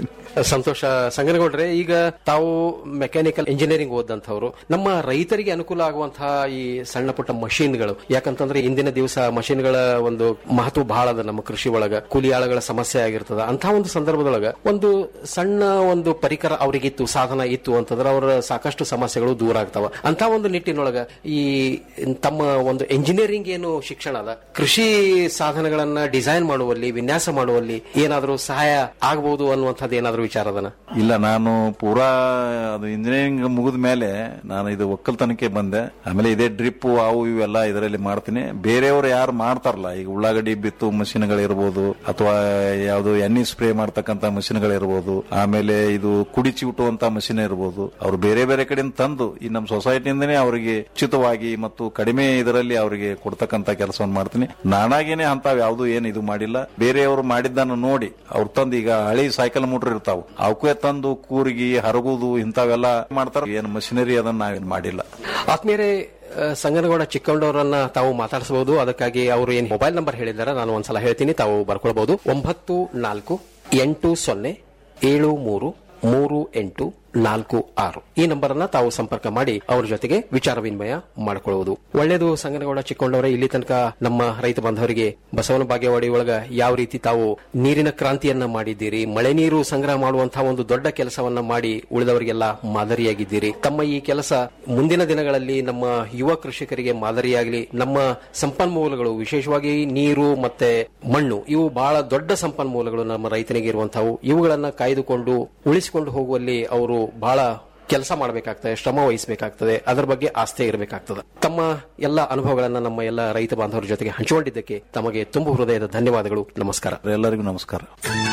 ಮಾಡ್ತೀನಿ ಸಂತೋಷ ಸಂಗನಗೌಡ್ರೆ ಈಗ ತಾವು ಮೆಕ್ಯಾನಿಕಲ್ ಇಂಜಿನಿಯರಿಂಗ್ ಓದಂತವ್ರು ನಮ್ಮ ರೈತರಿಗೆ ಅನುಕೂಲ ಆಗುವಂತಹ ಈ ಸಣ್ಣ ಪುಟ್ಟ ಮಷೀನ್ಗಳು ಯಾಕಂತಂದ್ರೆ ಇಂದಿನ ದಿವಸ ಮಷೀನ್ಗಳ ಒಂದು ಮಹತ್ವ ಬಹಳ ಅದ ನಮ್ಮ ಕೃಷಿ ಒಳಗ ಕೂಲಿ ಆಳುಗಳ ಸಮಸ್ಯೆ ಆಗಿರ್ತದ ಅಂತ ಒಂದು ಸಂದರ್ಭದೊಳಗ ಒಂದು ಸಣ್ಣ ಒಂದು ಪರಿಕರ ಅವರಿಗಿತ್ತು ಸಾಧನ ಇತ್ತು ಅಂತಂದ್ರೆ ಅವರ ಸಾಕಷ್ಟು ಸಮಸ್ಯೆಗಳು ದೂರ ಆಗ್ತಾವ ಅಂತ ಒಂದು ನಿಟ್ಟಿನೊಳಗ ಈ ತಮ್ಮ ಒಂದು ಎಂಜಿನಿಯರಿಂಗ್ ಏನು ಶಿಕ್ಷಣ ಅದ ಕೃಷಿ ಸಾಧನಗಳನ್ನ ಡಿಸೈನ್ ಮಾಡುವಲ್ಲಿ ವಿನ್ಯಾಸ ಮಾಡುವಲ್ಲಿ ಏನಾದರೂ ಸಹಾಯ ಆಗಬಹುದು ಅನ್ನುವಂಥದ್ದು ಏನಾದರೂ ವಿಚಾರ ಅದನ ಇಲ್ಲ ನಾನು ಪೂರಾ ಅದು ಇಂಜಿನಿಯರಿಂಗ್ ಮುಗಿದ ಮೇಲೆ ನಾನು ಇದು ಒಕ್ಕಲ್ತನಕ್ಕೆ ಬಂದೆ ಆಮೇಲೆ ಇದೇ ಡ್ರಿಪ್ ಅವು ಇವೆಲ್ಲ ಇದರಲ್ಲಿ ಮಾಡ್ತೀನಿ ಬೇರೆಯವರು ಯಾರು ಮಾಡ್ತಾರಲ್ಲ ಈಗ ಉಳ್ಳಾಗಡ್ಡಿ ಬಿತ್ತು ಮಷಿನ್ಗಳಿರ್ಬೋದು ಅಥವಾ ಯಾವುದು ಎಣ್ಣೆ ಸ್ಪ್ರೇ ಮಾಡ್ತಕ್ಕಂತ ಮಷಿನ್ಗಳಿರ್ಬೋದು ಆಮೇಲೆ ಇದು ಕುಡಿ ಚಿವುಟುವಂತ ಮಷಿನ್ ಇರ್ಬೋದು ಅವ್ರು ಬೇರೆ ಬೇರೆ ಕಡೆಯಿಂದ ತಂದು ಈ ನಮ್ಮ ಸೊಸೈಟಿಯಿಂದನೇ ಅವರಿಗೆ ಉಚಿತವಾಗಿ ಮತ್ತು ಕಡಿಮೆ ಇದರಲ್ಲಿ ಅವರಿಗೆ ಕೊಡ್ತಕ್ಕಂತ ಕೆಲಸವನ್ನು ಮಾಡ್ತೀನಿ ನಾನಾಗೇನೆ ಅಂತಾವ್ ಯಾವ್ದು ಏನು ಇದು ಮಾಡಿಲ್ಲ ಬೇರೆಯವರು ಮಾಡಿದ್ದನ್ನು ನೋಡಿ ಅವ್ರು ತಂದು ಈಗ ಹಳಿ ಸೈಕಲ್ ಮೋಟರ್ ಇರ್ತಾವ ಅವಕ್ಕೆ ತಂದು ಕೂರ್ಗಿ ಹರಗುದು ಇಂಥವೆಲ್ಲ ಮಾಡ್ತಾರ ಏನು ಮಷಿನರಿ ಅದನ್ನ ನಾವೇನ್ ಮಾಡಿಲ್ಲ ಆತ್ಮೀಯರೇ ಆ, ಸಂಗನಗೌಡ ಚಿಕ್ಕಂಡವರನ್ನ ತಾವು ಮಾತಾಡಿಸಬಹುದು ಅದಕ್ಕಾಗಿ ಅವರು ಏನ್ ಮೊಬೈಲ್ ನಂಬರ್ ಹೇಳಿದ್ದಾರೆ ನಾನು ಒಂದ್ಸಲ ಹೇಳ್ತೀನಿ ತಾವು ಬರ್ಕೊಳ್ಬಹುದು ಒಂಬತ್ತು ನಾಲ್ಕು ಎಂಟು ಸೊನ್ನೆ ಏಳು ಮೂರು ಮೂರು ಎಂಟು ನಾಲ್ಕು ಆರು ಈ ನಂಬರ್ ಅನ್ನ ತಾವು ಸಂಪರ್ಕ ಮಾಡಿ ಅವ್ರ ಜೊತೆಗೆ ವಿಚಾರ ವಿನಿಮಯ ಮಾಡಿಕೊಳ್ಳುವುದು ಒಳ್ಳೆಯದು ಸಂಗನಗೌಡ ಚಿಕ್ಕೊಂಡವರೇ ಇಲ್ಲಿ ತನಕ ನಮ್ಮ ರೈತ ಬಾಂಧವರಿಗೆ ಬಸವನ ಬಾಗೇವಾಡಿ ಒಳಗ ಯಾವ ರೀತಿ ತಾವು ನೀರಿನ ಕ್ರಾಂತಿಯನ್ನ ಮಾಡಿದ್ದೀರಿ ಮಳೆ ನೀರು ಸಂಗ್ರಹ ಮಾಡುವಂತಹ ಒಂದು ದೊಡ್ಡ ಕೆಲಸವನ್ನ ಮಾಡಿ ಉಳಿದವರಿಗೆಲ್ಲ ಮಾದರಿಯಾಗಿದ್ದೀರಿ ತಮ್ಮ ಈ ಕೆಲಸ ಮುಂದಿನ ದಿನಗಳಲ್ಲಿ ನಮ್ಮ ಯುವ ಕೃಷಿಕರಿಗೆ ಮಾದರಿಯಾಗಲಿ ನಮ್ಮ ಸಂಪನ್ಮೂಲಗಳು ವಿಶೇಷವಾಗಿ ನೀರು ಮತ್ತೆ ಮಣ್ಣು ಇವು ಬಹಳ ದೊಡ್ಡ ಸಂಪನ್ಮೂಲಗಳು ನಮ್ಮ ರೈತನಿಗೆ ಇರುವಂತವು ಇವುಗಳನ್ನ ಕಾಯ್ದುಕೊಂಡು ಉಳಿಸಿಕೊಂಡು ಹೋಗುವಲ್ಲಿ ಅವರು ಬಹಳ ಕೆಲಸ ಮಾಡಬೇಕಾಗ್ತದೆ ಶ್ರಮ ವಹಿಸಬೇಕಾಗ್ತದೆ ಅದರ ಬಗ್ಗೆ ಆಸ್ಥೆ ಇರಬೇಕಾಗ್ತದೆ ತಮ್ಮ ಎಲ್ಲ ಅನುಭವಗಳನ್ನ ನಮ್ಮ ಎಲ್ಲ ರೈತ ಬಾಂಧವರ ಜೊತೆಗೆ ಹಂಚಿಕೊಂಡಿದ್ದಕ್ಕೆ ತಮಗೆ ತುಂಬು ಹೃದಯದ ಧನ್ಯವಾದಗಳು ನಮಸ್ಕಾರ ಎಲ್ಲರಿಗೂ ನಮಸ್ಕಾರ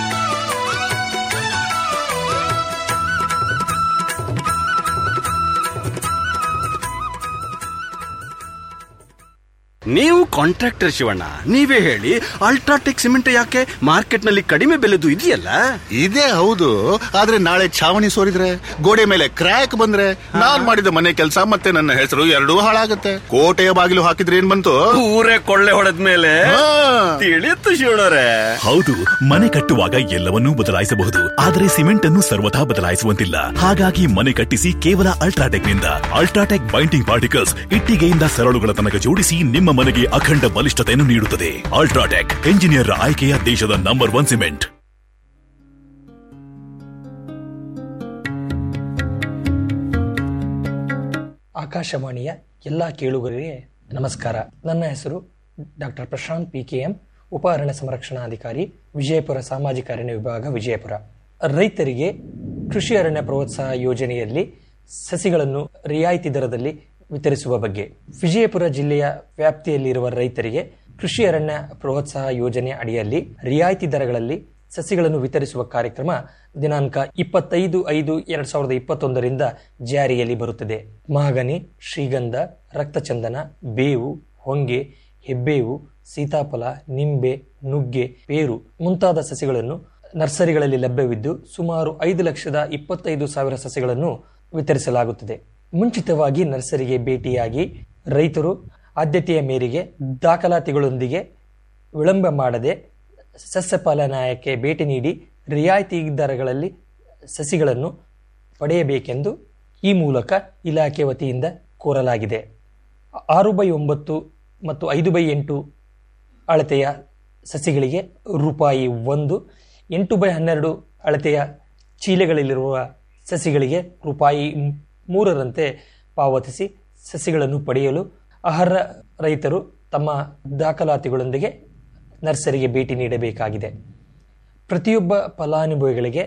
ನೀವು ಕಾಂಟ್ರಾಕ್ಟರ್ ಶಿವಣ್ಣ ನೀವೇ ಹೇಳಿ ಅಲ್ಟ್ರಾಟೆಕ್ ಸಿಮೆಂಟ್ ಯಾಕೆ ಮಾರ್ಕೆಟ್ ನಲ್ಲಿ ಕಡಿಮೆ ಬೆಲೆದು ಇದೆಯಲ್ಲ ಇದೇ ಹೌದು ಆದ್ರೆ ನಾಳೆ ಛಾವಣಿ ಸೋರಿದ್ರೆ ಗೋಡೆ ಮೇಲೆ ಕ್ರ್ಯಾಕ್ ಬಂದ್ರೆ ನಾನ್ ಮಾಡಿದ ಮನೆ ಕೆಲಸ ಮತ್ತೆ ನನ್ನ ಹೆಸರು ಎರಡೂ ಹಾಳಾಗತ್ತೆ ಕೋಟೆಯ ಬಾಗಿಲು ಹಾಕಿದ್ರೆ ಏನ್ ಬಂತು ಊರೇ ಕೊಳ್ಳೆ ಹೊಡೆದ ಮೇಲೆ ತಿಳಿಯುತ್ತು ಶಿವಣ್ಣರೇ ಹೌದು ಮನೆ ಕಟ್ಟುವಾಗ ಎಲ್ಲವನ್ನೂ ಬದಲಾಯಿಸಬಹುದು ಆದರೆ ಸಿಮೆಂಟ್ ಅನ್ನು ಸರ್ವಥಾ ಬದಲಾಯಿಸುವಂತಿಲ್ಲ ಹಾಗಾಗಿ ಮನೆ ಕಟ್ಟಿಸಿ ಕೇವಲ ಅಲ್ಟ್ರಾಟೆಕ್ ನಿಂದ ಅಲ್ಟ್ರಾಟೆಕ್ ಬೈಂಡಿಂಗ್ ಪಾರ್ಟಿಕಲ್ಸ್ ಇಟ್ಟಿಗೆಯಿಂದ ಸರಳುಗಳ ತನಕ ಜೋಡಿಸಿ ನಿಮ್ಮ ಮನೆಗೆ ಅಖಂಡ ಬಲಿಷ್ಠತೆಯನ್ನು ನೀಡುತ್ತದೆ ಅಲ್ಟ್ರಾಟೆಕ್ ಎಂಜಿನಿಯರ್ ಆಯ್ಕೆಯ ದೇಶದ ನಂಬರ್ ಒನ್ ಸಿಮೆಂಟ್ ಆಕಾಶವಾಣಿಯ ಎಲ್ಲ ಕೇಳುಗರಿಗೆ ನಮಸ್ಕಾರ ನನ್ನ ಹೆಸರು doctor Prashanth P K M ಉಪ ಅರಣ್ಯ ಸಂರಕ್ಷಣಾಧಿಕಾರಿ ವಿಜಯಪುರ ಸಾಮಾಜಿಕ ಅರಣ್ಯ ವಿಭಾಗ ವಿಜಯಪುರ ರೈತರಿಗೆ ಕೃಷಿ ಅರಣ್ಯ ಪ್ರೋತ್ಸಾಹ ಯೋಜನೆಯಲ್ಲಿ ಸಸಿಗಳನ್ನು ರಿಯಾಯಿತಿ ದರದಲ್ಲಿ ವಿತರಿಸುವ ಬಗ್ಗೆ ವಿಜಯಪುರ ಜಿಲ್ಲೆಯ ವ್ಯಾಪ್ತಿಯಲ್ಲಿರುವ ರೈತರಿಗೆ ಕೃಷಿ ಅರಣ್ಯ ಪ್ರೋತ್ಸಾಹ ಯೋಜನೆ ಅಡಿಯಲ್ಲಿ ರಿಯಾಯಿತಿ ದರಗಳಲ್ಲಿ ಸಸಿಗಳನ್ನು ವಿತರಿಸುವ ಕಾರ್ಯಕ್ರಮ ದಿನಾಂಕ ಇಪ್ಪತ್ತೈದು ಐದು ಎರಡ್ ಸಾವಿರದ ಇಪ್ಪತ್ತೊಂದರಿಂದ ಜಾರಿಯಲ್ಲಿ ಬರುತ್ತದೆ ಮಹಾಗನಿ ಶ್ರೀಗಂಧ ರಕ್ತಚಂದನ ಬೇವು ಹೊಂಗೆ ಹೆಬ್ಬೇವು ಸೀತಾಫಲ ನಿಂಬೆ ನುಗ್ಗೆ ಪೇರು ಮುಂತಾದ ಸಸಿಗಳನ್ನು ನರ್ಸರಿಗಳಲ್ಲಿ ಲಭ್ಯವಿದ್ದು ಸುಮಾರು ಐದು ಲಕ್ಷದ ಇಪ್ಪತ್ತೈದು ಸಾವಿರ ಸಸಿಗಳನ್ನು ವಿತರಿಸಲಾಗುತ್ತದೆ ಮುಂಚಿತವಾಗಿ ನರ್ಸರಿಗೆ ಭೇಟಿಯಾಗಿ ರೈತರು ಆದ್ಯತೆಯ ಮೇರೆಗೆ ದಾಖಲಾತಿಗಳೊಂದಿಗೆ ವಿಳಂಬ ಮಾಡದೆ ಸಸ್ಯಪಾಲನಾಯಕ್ಕೆ ಭೇಟಿ ನೀಡಿ ರಿಯಾಯಿತಿ ದರಗಳಲ್ಲಿ ಸಸಿಗಳನ್ನು ಪಡೆಯಬೇಕೆಂದು ಈ ಮೂಲಕ ಇಲಾಖೆ ವತಿಯಿಂದ ಕೋರಲಾಗಿದೆ ಆರು ಬೈ ಒಂಬತ್ತು ಮತ್ತು ಐದು ಬೈ ಎಂಟು ಅಳತೆಯ ಸಸಿಗಳಿಗೆ ರೂಪಾಯಿ ಒಂದು ಎಂಟು ಬೈ ಹನ್ನೆರಡು ಅಳತೆಯ ಚೀಲೆಗಳಲ್ಲಿರುವ ಸಸಿಗಳಿಗೆ ರೂಪಾಯಿ ಮೂರರಂತೆ ಪಾವತಿಸಿ ಸಸಿಗಳನ್ನು ಪಡೆಯಲು ಅರ್ಹ ರೈತರು ತಮ್ಮ ದಾಖಲಾತಿಗಳೊಂದಿಗೆ ನರ್ಸರಿಗೆ ಭೇಟಿ ನೀಡಬೇಕಾಗಿದೆ ಪ್ರತಿಯೊಬ್ಬ ಫಲಾನುಭವಿಗಳಿಗೆ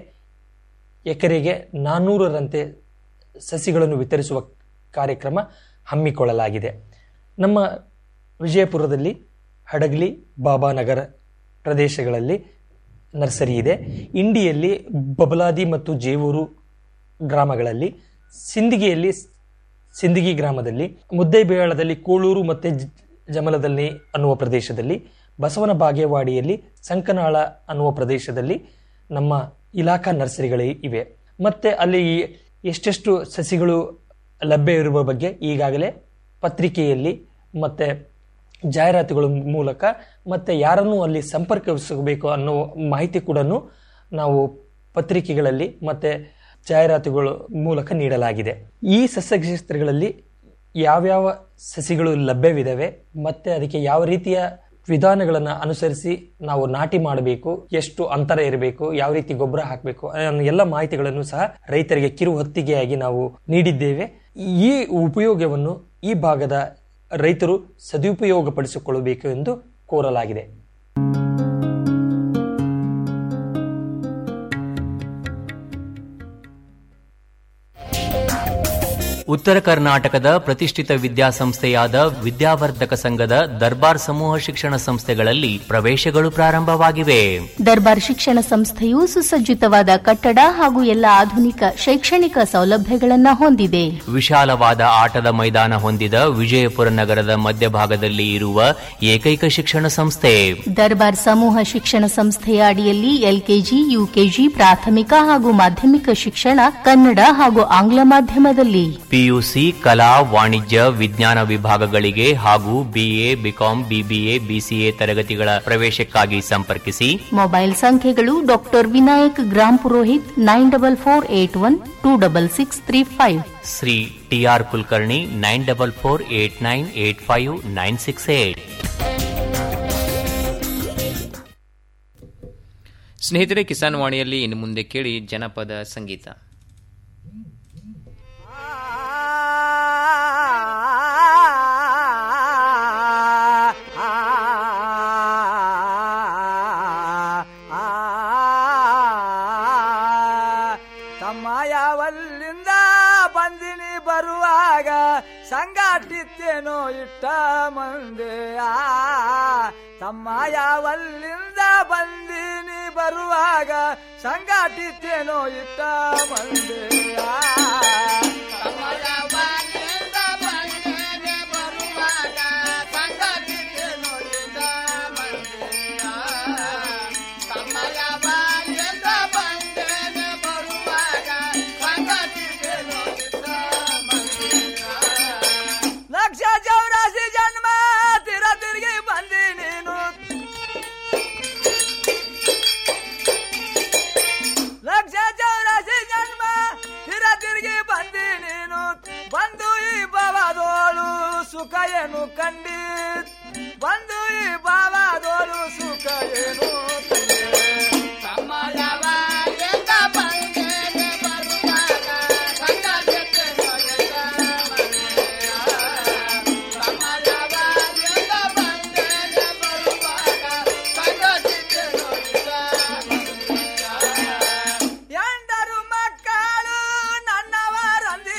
ಎಕರೆಗೆ ನಾನ್ನೂರರಂತೆ ಸಸಿಗಳನ್ನು ವಿತರಿಸುವ ಕಾರ್ಯಕ್ರಮ ಹಮ್ಮಿಕೊಳ್ಳಲಾಗಿದೆ ನಮ್ಮ ವಿಜಯಪುರದಲ್ಲಿ ಹಡಗಲಿ ಬಾಬಾನಗರ ಪ್ರದೇಶಗಳಲ್ಲಿ ನರ್ಸರಿ ಇದೆ ಇಂಡಿಯಲ್ಲಿ ಬಬಲಾದಿ ಮತ್ತು ಜೇವೂರು ಗ್ರಾಮಗಳಲ್ಲಿ ಸಿಂದಗಿಯಲ್ಲಿ ಸಿಂದಗಿ ಗ್ರಾಮದಲ್ಲಿ ಮುದ್ದೇಬೇಳದಲ್ಲಿ ಕೋಳೂರು ಮತ್ತು ಜ- ಜಮಲದಲ್ಲಿ ಅನ್ನುವ ಪ್ರದೇಶದಲ್ಲಿ ಬಸವನ ಬಾಗೇವಾಡಿಯಲ್ಲಿ ಸಂಕನಾಳ ಅನ್ನುವ ಪ್ರದೇಶದಲ್ಲಿ ನಮ್ಮ ಇಲಾಖಾ ನರ್ಸರಿಗಳು ಇವೆ ಮತ್ತೆ ಅಲ್ಲಿ ಎಷ್ಟೆಷ್ಟು ಸಸಿಗಳು ಲಭ್ಯ ಇರುವ ಬಗ್ಗೆ ಈಗಾಗಲೇ ಪತ್ರಿಕೆಯಲ್ಲಿ ಮತ್ತೆ ಜಾಹೀರಾತುಗಳ ಮೂಲಕ ಮತ್ತೆ ಯಾರನ್ನು ಅಲ್ಲಿ ಸಂಪರ್ಕಿಸಬೇಕು ಅನ್ನೋ ಮಾಹಿತಿ ಕೂಡ ನಾವು ಪತ್ರಿಕೆಗಳಲ್ಲಿ ಮತ್ತೆ ಜಾಹೀರಾತುಗಳ ಮೂಲಕ ನೀಡಲಾಗಿದೆ ಈ ಸಸ್ಯಕ್ಷೇತ್ರಗಳಲ್ಲಿ ಯಾವ್ಯಾವ ಸಸಿಗಳು ಲಭ್ಯವಿದಾವೆ ಮತ್ತೆ ಅದಕ್ಕೆ ಯಾವ ರೀತಿಯ ವಿಧಾನಗಳನ್ನು ಅನುಸರಿಸಿ ನಾವು ನಾಟಿ ಮಾಡಬೇಕು ಎಷ್ಟು ಅಂತರ ಇರಬೇಕು ಯಾವ ರೀತಿ ಗೊಬ್ಬರ ಹಾಕಬೇಕು ಎಲ್ಲ ಮಾಹಿತಿಗಳನ್ನು ಸಹ ರೈತರಿಗೆ ಕಿರು ಹೊತ್ತಿಗೆಯಾಗಿ ನಾವು ನೀಡಿದ್ದೇವೆ ಈ ಉಪಯೋಗವನ್ನು ಈ ಭಾಗದ ರೈತರು ಸದುಪಯೋಗಪಡಿಸಿಕೊಳ್ಳಬೇಕು ಎಂದು ಕೋರಲಾಗಿದೆ ಉತ್ತರ ಕರ್ನಾಟಕದ ಪ್ರತಿಷ್ಠಿತ ವಿದ್ಯಾಸಂಸ್ಥೆಯಾದ ವಿದ್ಯಾವರ್ಧಕ ಸಂಘದ ದರ್ಬಾರ್ ಸಮೂಹ ಶಿಕ್ಷಣ ಸಂಸ್ಥೆಗಳಲ್ಲಿ ಪ್ರವೇಶಗಳು ಪ್ರಾರಂಭವಾಗಿವೆ ದರ್ಬಾರ್ ಶಿಕ್ಷಣ ಸಂಸ್ಥೆಯು ಸುಸಜ್ಜಿತವಾದ ಕಟ್ಟಡ ಹಾಗೂ ಎಲ್ಲ ಆಧುನಿಕ ಶೈಕ್ಷಣಿಕ ಸೌಲಭ್ಯಗಳನ್ನು ಹೊಂದಿದೆ ವಿಶಾಲವಾದ ಆಟದ ಮೈದಾನ ಹೊಂದಿದ ವಿಜಯಪುರ ನಗರದ ಮಧ್ಯಭಾಗದಲ್ಲಿ ಇರುವ ಏಕೈಕ ಶಿಕ್ಷಣ ಸಂಸ್ಥೆ ದರ್ಬಾರ್ ಸಮೂಹ ಶಿಕ್ಷಣ ಸಂಸ್ಥೆಯ ಅಡಿಯಲ್ಲಿ ಎಲ್ಕೆಜಿ ಯುಕೆಜಿ ಪ್ರಾಥಮಿಕ ಹಾಗೂ ಮಾಧ್ಯಮಿಕ ಶಿಕ್ಷಣ ಕನ್ನಡ ಹಾಗೂ ಆಂಗ್ಲ ಮಾಧ್ಯಮದಲ್ಲಿ ಪಿಯುಸಿ ಕಲಾ ವಾಣಿಜ್ಯ ವಿಜ್ಞಾನ ವಿಭಾಗಗಳಿಗೆ ಹಾಗೂ ಬಿಎ ಬಿಕಾಂ ಬಿಬಿಎ ಬಿಸಿಎ ತರಗತಿಗಳ ಪ್ರವೇಶಕ್ಕಾಗಿ ಸಂಪರ್ಕಿಸಿ ಮೊಬೈಲ್ ಸಂಖ್ಯೆಗಳು doctor Vinayak gram Purohit nine double four eight one two double six three five Shri TR Kulkarni nine double four eight nine eight five nine six eight ಸ್ನೇಹಿತರೆ ಕಿಸಾನ್ ವಾಣಿಯಲ್ಲಿ ಇನ್ನು ಮುಂದೆ ಕೇಳಿ ಜನಪದ ಸಂಗೀತ ತಮ್ಮಯವಲ್ಲಿಂದ ಬಂದಿನಿ ಬರುವಾಗ ಸಂಗಾಟಿತ್ತೇನೋ ಇಟ್ಟ ಮಂದೆಯ ತಮ್ಮಯವಲ್ಲಿಂದ ಬಂದಿನಿ ಬರುವಾಗ ಸಂಗಾಟಿತ್ತೇನೋ ಇಟ್ಟ ಮಂದೆಯ ತಮ್ಮಯವಲ್ಲಿಂದ ಬಂದಿನಿ ಬರುವಾಗ ಸಂಗಾಟಿತ್ತೇನೋ ಇಟ್ಟ ಮಂದೆಯ ತಮ್ಮಯವಲ್ಲಿಂದ ಬಂದಿನಿ ಬರುವಾಗ ಸಂಗಾಟಿತ್ತೇನೋ ಇಟ್ಟ ಲಕ್ಷ ಚೌರಾಸಿ ಜನ್ಮ ತಿರ ತಿರುಗಿ ಬಂದಿ ನೀನು ಲಕ್ಷ ಚೌರಾಸಿ ಜನ್ಮ ತಿರ ತಿರುಗಿ ಬಂದಿ ನೀನು ಬಂದು ಈ ಬಾಬಾದೋಳು ಸುಖ ಏನು ಕಂಡಿ ಬಂದು ಈ ಬಾಬಾದೋಳು ಸುಖ ಏನು ಕಂಡಿ ತಮ್ಮಯವ ಎಂದ ಬಂದೇನೆ ಬರುವಾಗ ಸಂಗಾತಿಯತ್ತೆ ನೋಡಿದ ಎಂದರು ಮಕ್ಕಳು ನನ್ನವರಂದಿ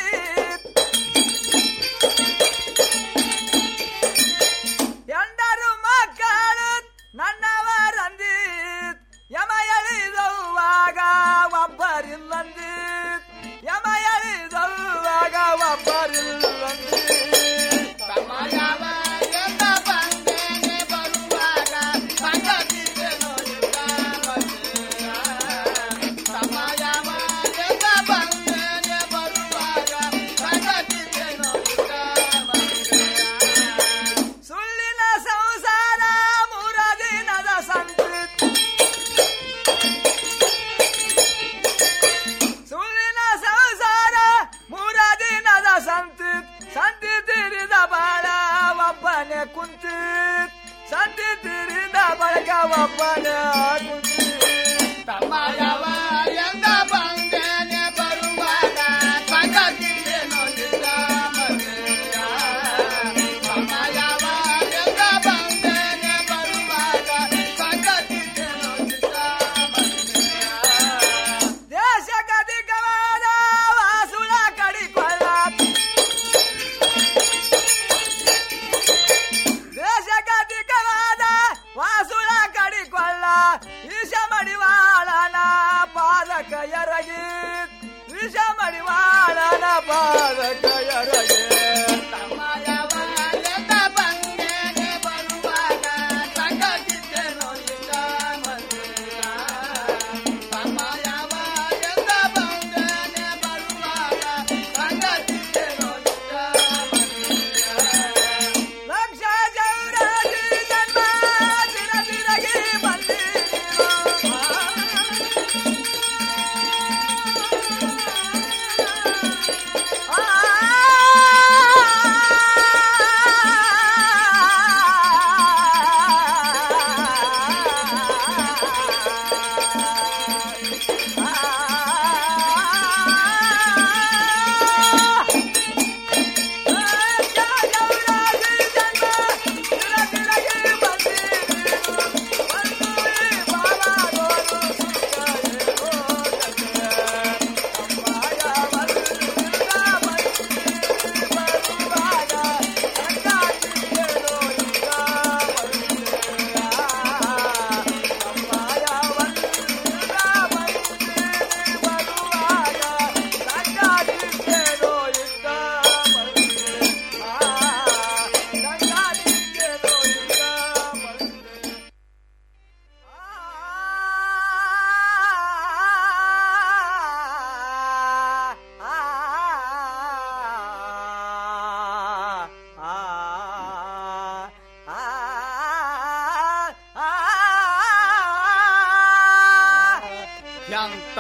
ಎಂದರು ಮಕ್ಕಳು ನನ್ನವರಂದಿ ಯಮ ಎಳಿದವಾಗ ಒಬ್ಬರಿಲ್ಲಂದಿ ಯಮ ಎಳಿದವಾಗ ಒಬ್ಬರಿಲ್ಲಂದಿ ತಮ್ಮಯವ ಎಂದ ಬಂದೇನೆ ಬರುವಾಗ ಸಂಗತಿಗೆ ನೋಡಿದ ತಮ್ಮಯವ ಎಂದ ಬಂದೇನೆ ಬರುವಾಗ ಸಂಗತಿಗೆ ನೋಡಿದ ಸುಳ್ಳಿನ ಸಂಸಾರ ಮೂರ ದಿನದ ಸಂತೃಪ್ತಿ ಸುಳ್ಳಿನ ಸಂಸಾರ ಮೂರ ದಿನದ ಸಂತಿ ಸಂತಿ ತಿರಿದ ಬಾಳ ಒಬ್ಬನೇ ಕುಂತಿ ಸಂತಿ ತಿರಿದ ಬಳಗ ಒಬ್ಬನೇ ಕುಂತಿ ತಮ್ಮಯವ ಎಂದ ಬಂದೇನೆ ಬರುವಾಗ ಸಂಗತಿಗೆ ನೋಡಿದ ಮನೆಯ ತಮ್ಮಯವ ಎಂದ ಬಂದೇನೆ ಬರುವಾಗ ಸಂಗತಿಗೆ ನೋಡಿದ ದೇಶಗದಿಗವಾದ ವಾಸುಳ ಕಡಿಕೊಳ್ಳ ದೇಶಗದಿಗವಾದ ವಾಸುಳ ಕಡಿಕೊಳ್ಳ ಈಶ ಮಡಿವಾಳನ ಪಾದಕ ಎರಗಿ ಈಶ ಮಡಿವಾಳನ ಪಾದಕ ಎರಗಿ ತಮ್ಮಯವ ಎಂದ ಬಂದೇನೆ ಬರುವಾಗ ಸಂಗತಿಗೆ ನೋಡಿದ ಮನೆಯ ತಮ್ಮಯವ ಎಂದ ಬಂದೇನೆ ಬರುವಾಗ ಸಂಗತಿಗೆ ನೋಡಿದ ಲಕ್ಷ ಚೌರಾಸಿ ಜನ್ಮ ತಿರ ತಿರಗಿ ಬಂದಿ ಎಂತ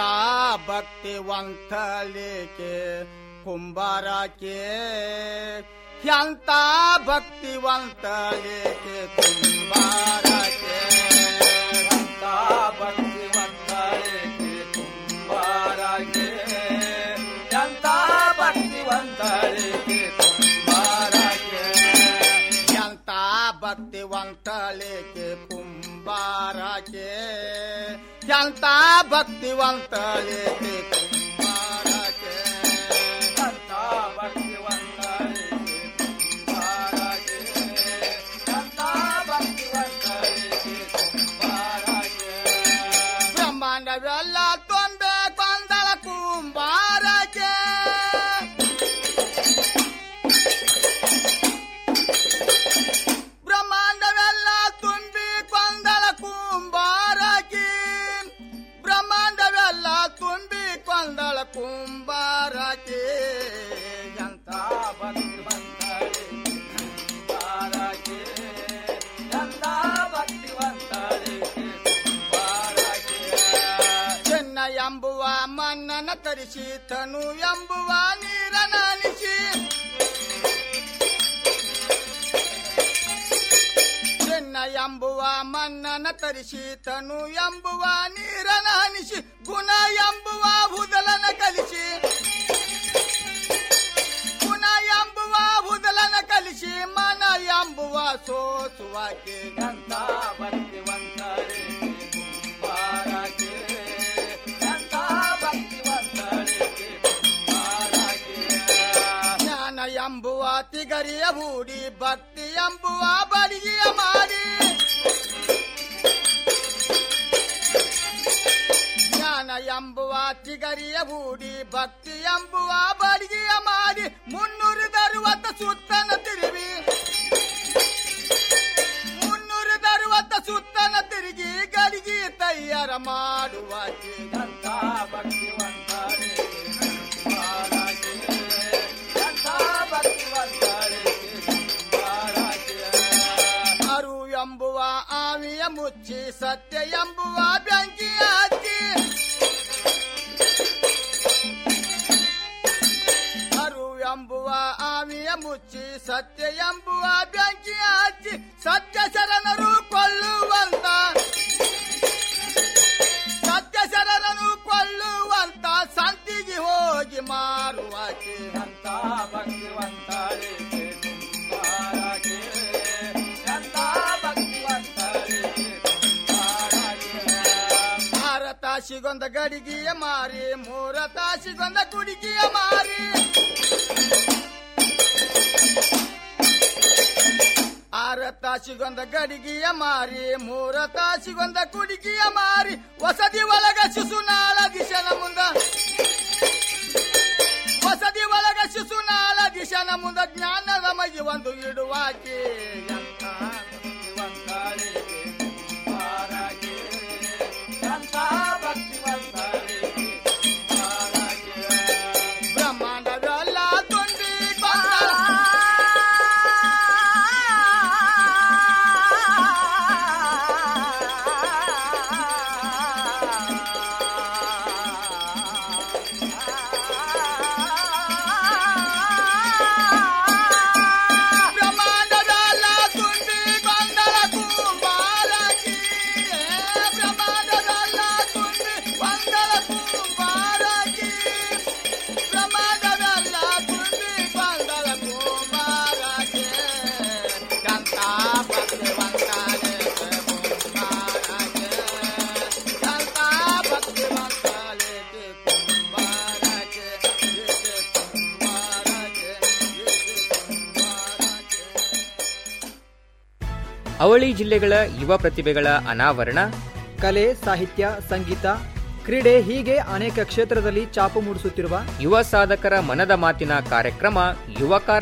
ಭಕ್ತಿವಂತಲಿಕೆ ಕುಂಬಾರಕ್ಕೆ ಎಂತ ಭಕ್ತಿವಂತಲಿಕೆ ಕುಂಬಾರಕ್ಕೆ ಎಂತ ಭಕ್ತಿವಂತಲಿಕೆ ಕುಂಬಾರಕ್ಕೆ ಎಂತ ಭಕ್ತಿವಂತಲಿಕೆ ಕುಂಬಾರಕ್ಕೆ ಎಂತ ಭಕ್ತಿವಂತಲಿಕೆ ಕುಂಬಾರಕ್ಕೆ ಎಂತ ಭಕ್ತಿವಂತಲಿಕೆ ಕುಂಬಾರಕ್ಕೆ ಎಂತ ಭಕ್ತಿವಂತಲಿಕೆ ಕುಂಬಾರಕ್ಕೆ ಎಂತ ಭಕ್ತಿವಂತಲಿಕೆ ಕುಂಬಾರಕ್ಕೆ ಬ್ರಹ್ಮಾಂಡವೆಲ್ಲ ತೊಂದೆ ಕೊಂದಳ ಕುಂಬಾರಕ್ಕೆ ಬ್ರಹ್ಮಾಂಡವೆಲ್ಲ ತುಂಬಿ ಕೊಂದಳ ಕುಂಬಾರಕ್ಕೆ ಬ್ರಹ್ಮಾಂಡವೆಲ್ಲ ತುಂಬಿ ಕೊಂದಳ ಕುಂಬಾರಕ್ಕೆ ಎಂತ ಭಕ್ತಿವಂತಳೆ ಕುಂಬಾರಕ್ಕೆ ಎಂತ ಭಕ್ತಿವಂತಳೆ ಕುಂಬಾರಕ್ಕೆ ಚೆನ್ನ ಎಂಬುವ ಮನ್ನನ ತರಿಸಿ ತನು ಎಂಬುವ ನೀರನಾಲಿಸಿ ಚೆನ್ನ ಎಂಬುವ ಮನ್ನನ ತರಿಸಿ ತನು ಎಂಬುವ ನೀರನ ಹನಿಸಿ ಗುಣ ಎಂಬುವ ಹುದಲನ ಕಲಿಸಿ ಗುಣ ಎಂಬುವ ಹುದಲನ ಕಲಿಸಿ ಮನ ಎಂಬುವ ಸೋಸುವಾಕೆ ಗಂತ ಭಕ್ತಿವಂತರೆ ಕುಂಬಾರಕ್ಕೆ ಗಂತ ಭಕ್ತಿವಂತರೆ ಜ್ಞಾನ ಎಂಬುವ ತಿಗರಿಯ ಹೂಡಿ ಭಕ್ತಿ ಎಂಬುವ ಬಡಿಗೆಯ ಮಾಡಿ ಜ್ಞಾನ ಎಂಬುವ ತಿಗರಿಯ ಹೂಡಿ ಭಕ್ತಿ ಎಂಬುವ ಬಡಿಗೆಯ ಮಾಡಿ ಮುನ್ನೂರದರುವತ್ತ ಸುತ್ತನ ತಿರುವಿ ಮುನ್ನೂರದರುವತ್ತ ಸುತ್ತನ ತಿರುಗಿ ಗಡಿಗೆ ತಯ್ಯಾರ ಮಾಡುವ ಗಂತ ಭಕ್ತಿವಂತರೆ ಕುಂಬಾರಕ್ಕೆ, ಗಂತ ಭಕ್ತಿವಂತರೆ ಕುಂಬಾರಕ್ಕೆ. ಅರು ಎಂಬುವ ಆವಿಯ ಮುಚ್ಚಿ ಸತ್ಯ ಎಂಬುವ ಬೆಂಕಿಯ ಹಚ್ಚಿ ಅರು ಎಂಬುವ ಆವಿಯ ಮುಚ್ಚಿ ಸತ್ಯ ಎಂಬುವ ಬೆಂಕಿಯ ಹಚ್ಚಿ ಸತ್ಯ ಶರಣರು ಕೊಳ್ಳುವಂತ ಸತ್ಯ ಶರಣರು ಕೊಳ್ಳುವಂತ ಸಂತಿಗೆ ಹೋಗಿ ಮಾರುವಾಕೆ ಅಂತ ಭಕ್ತಿವಂತಳೆ ಕುಂಬಾರಕ್ಕೆ ಅಂತ ಭಕ್ತಿವಂತಳೆ ಆರ ತಾಸಿಗೊಂದ ಗಡಿಗೆಯ ಮಾರಿ ಮೂರ ತಾಸಿಗೊಂದ ಕುಡಿಗೆಯ ಮಾರಿ ಆರ ತಾಸಿಗೊಂದ ಗಡಿಗೆಯ ಮಾರಿ ಮೂರ ತಾಸಿಗೊಂದ ಕುಡಿಗೆಯ ಮಾರಿ ವಸತಿ ಒಳಗ ಶಿಶುನಾಳ ದಿಶನ ಮುಂದ ವಸತಿ ಒಳಗ ಶಿಶುನಾಳ ದಿಶನ ಮುಂದ ಜ್ಞಾನದ ಮಗಿ ಒಂದು ಇಡುವಾಕೆ ಎಂತ ಭಕ್ತಿವಂತಳೆ ಕುಂಬಾರಕ್ಕೆ, ಎಂತ ಭಕ್ತಿವಂತಳೆ ಕುಂಬಾರಕ್ಕೆ. ಬ್ರಹ್ಮಾಂಡವೆಲ್ಲ ತುಂಬಿ ಬ್ರಹ್ಮಾಂಡವೆಲ್ಲ ತುಂಬಿ ಗೊಂದಲ ಕುಂಬಾರಕ್ಕೆ ಬ್ರಹ್ಮಾಂಡವೆಲ್ಲ ತುಂಬಿ ಗೊಂದಲ ಕುಂಬಾರಕ್ಕೆ ಬ್ರಹ್ಮಾಂಡವೆಲ್ಲ ತುಂಬಿ ಗೊಂದಲ ಕುಂಬಾರಕ್ಕೆ ಗಂತ ಭಕ್ತಿವಂತನೆ ಕುಂಬಾರಕ್ಕೆ ಗಂತ ಭಕ್ತಿವಂತನೆ ಕುಂಬಾರಕ್ಕೆ ಕುಂಬಾರಕ್ಕೆ ಅವಳಿ ಜಿಲ್ಲೆಗಳ ಯುವ ಪ್ರತಿಭೆಗಳ ಅನಾವರಣ ಕಲೆ ಸಾಹಿತ್ಯ ಸಂಗೀತ ಕ್ರೀಡೆ ಹೀಗೆ ಅನೇಕ ಕ್ಷೇತ್ರದಲ್ಲಿ ಚಾಪು ಮೂಡಿಸುತ್ತಿರುವ ಯುವ ಸಾಧಕರ ಮನದ ಮಾತಿನ ಕಾರ್ಯಕ್ರಮ ಯುವಕಾರ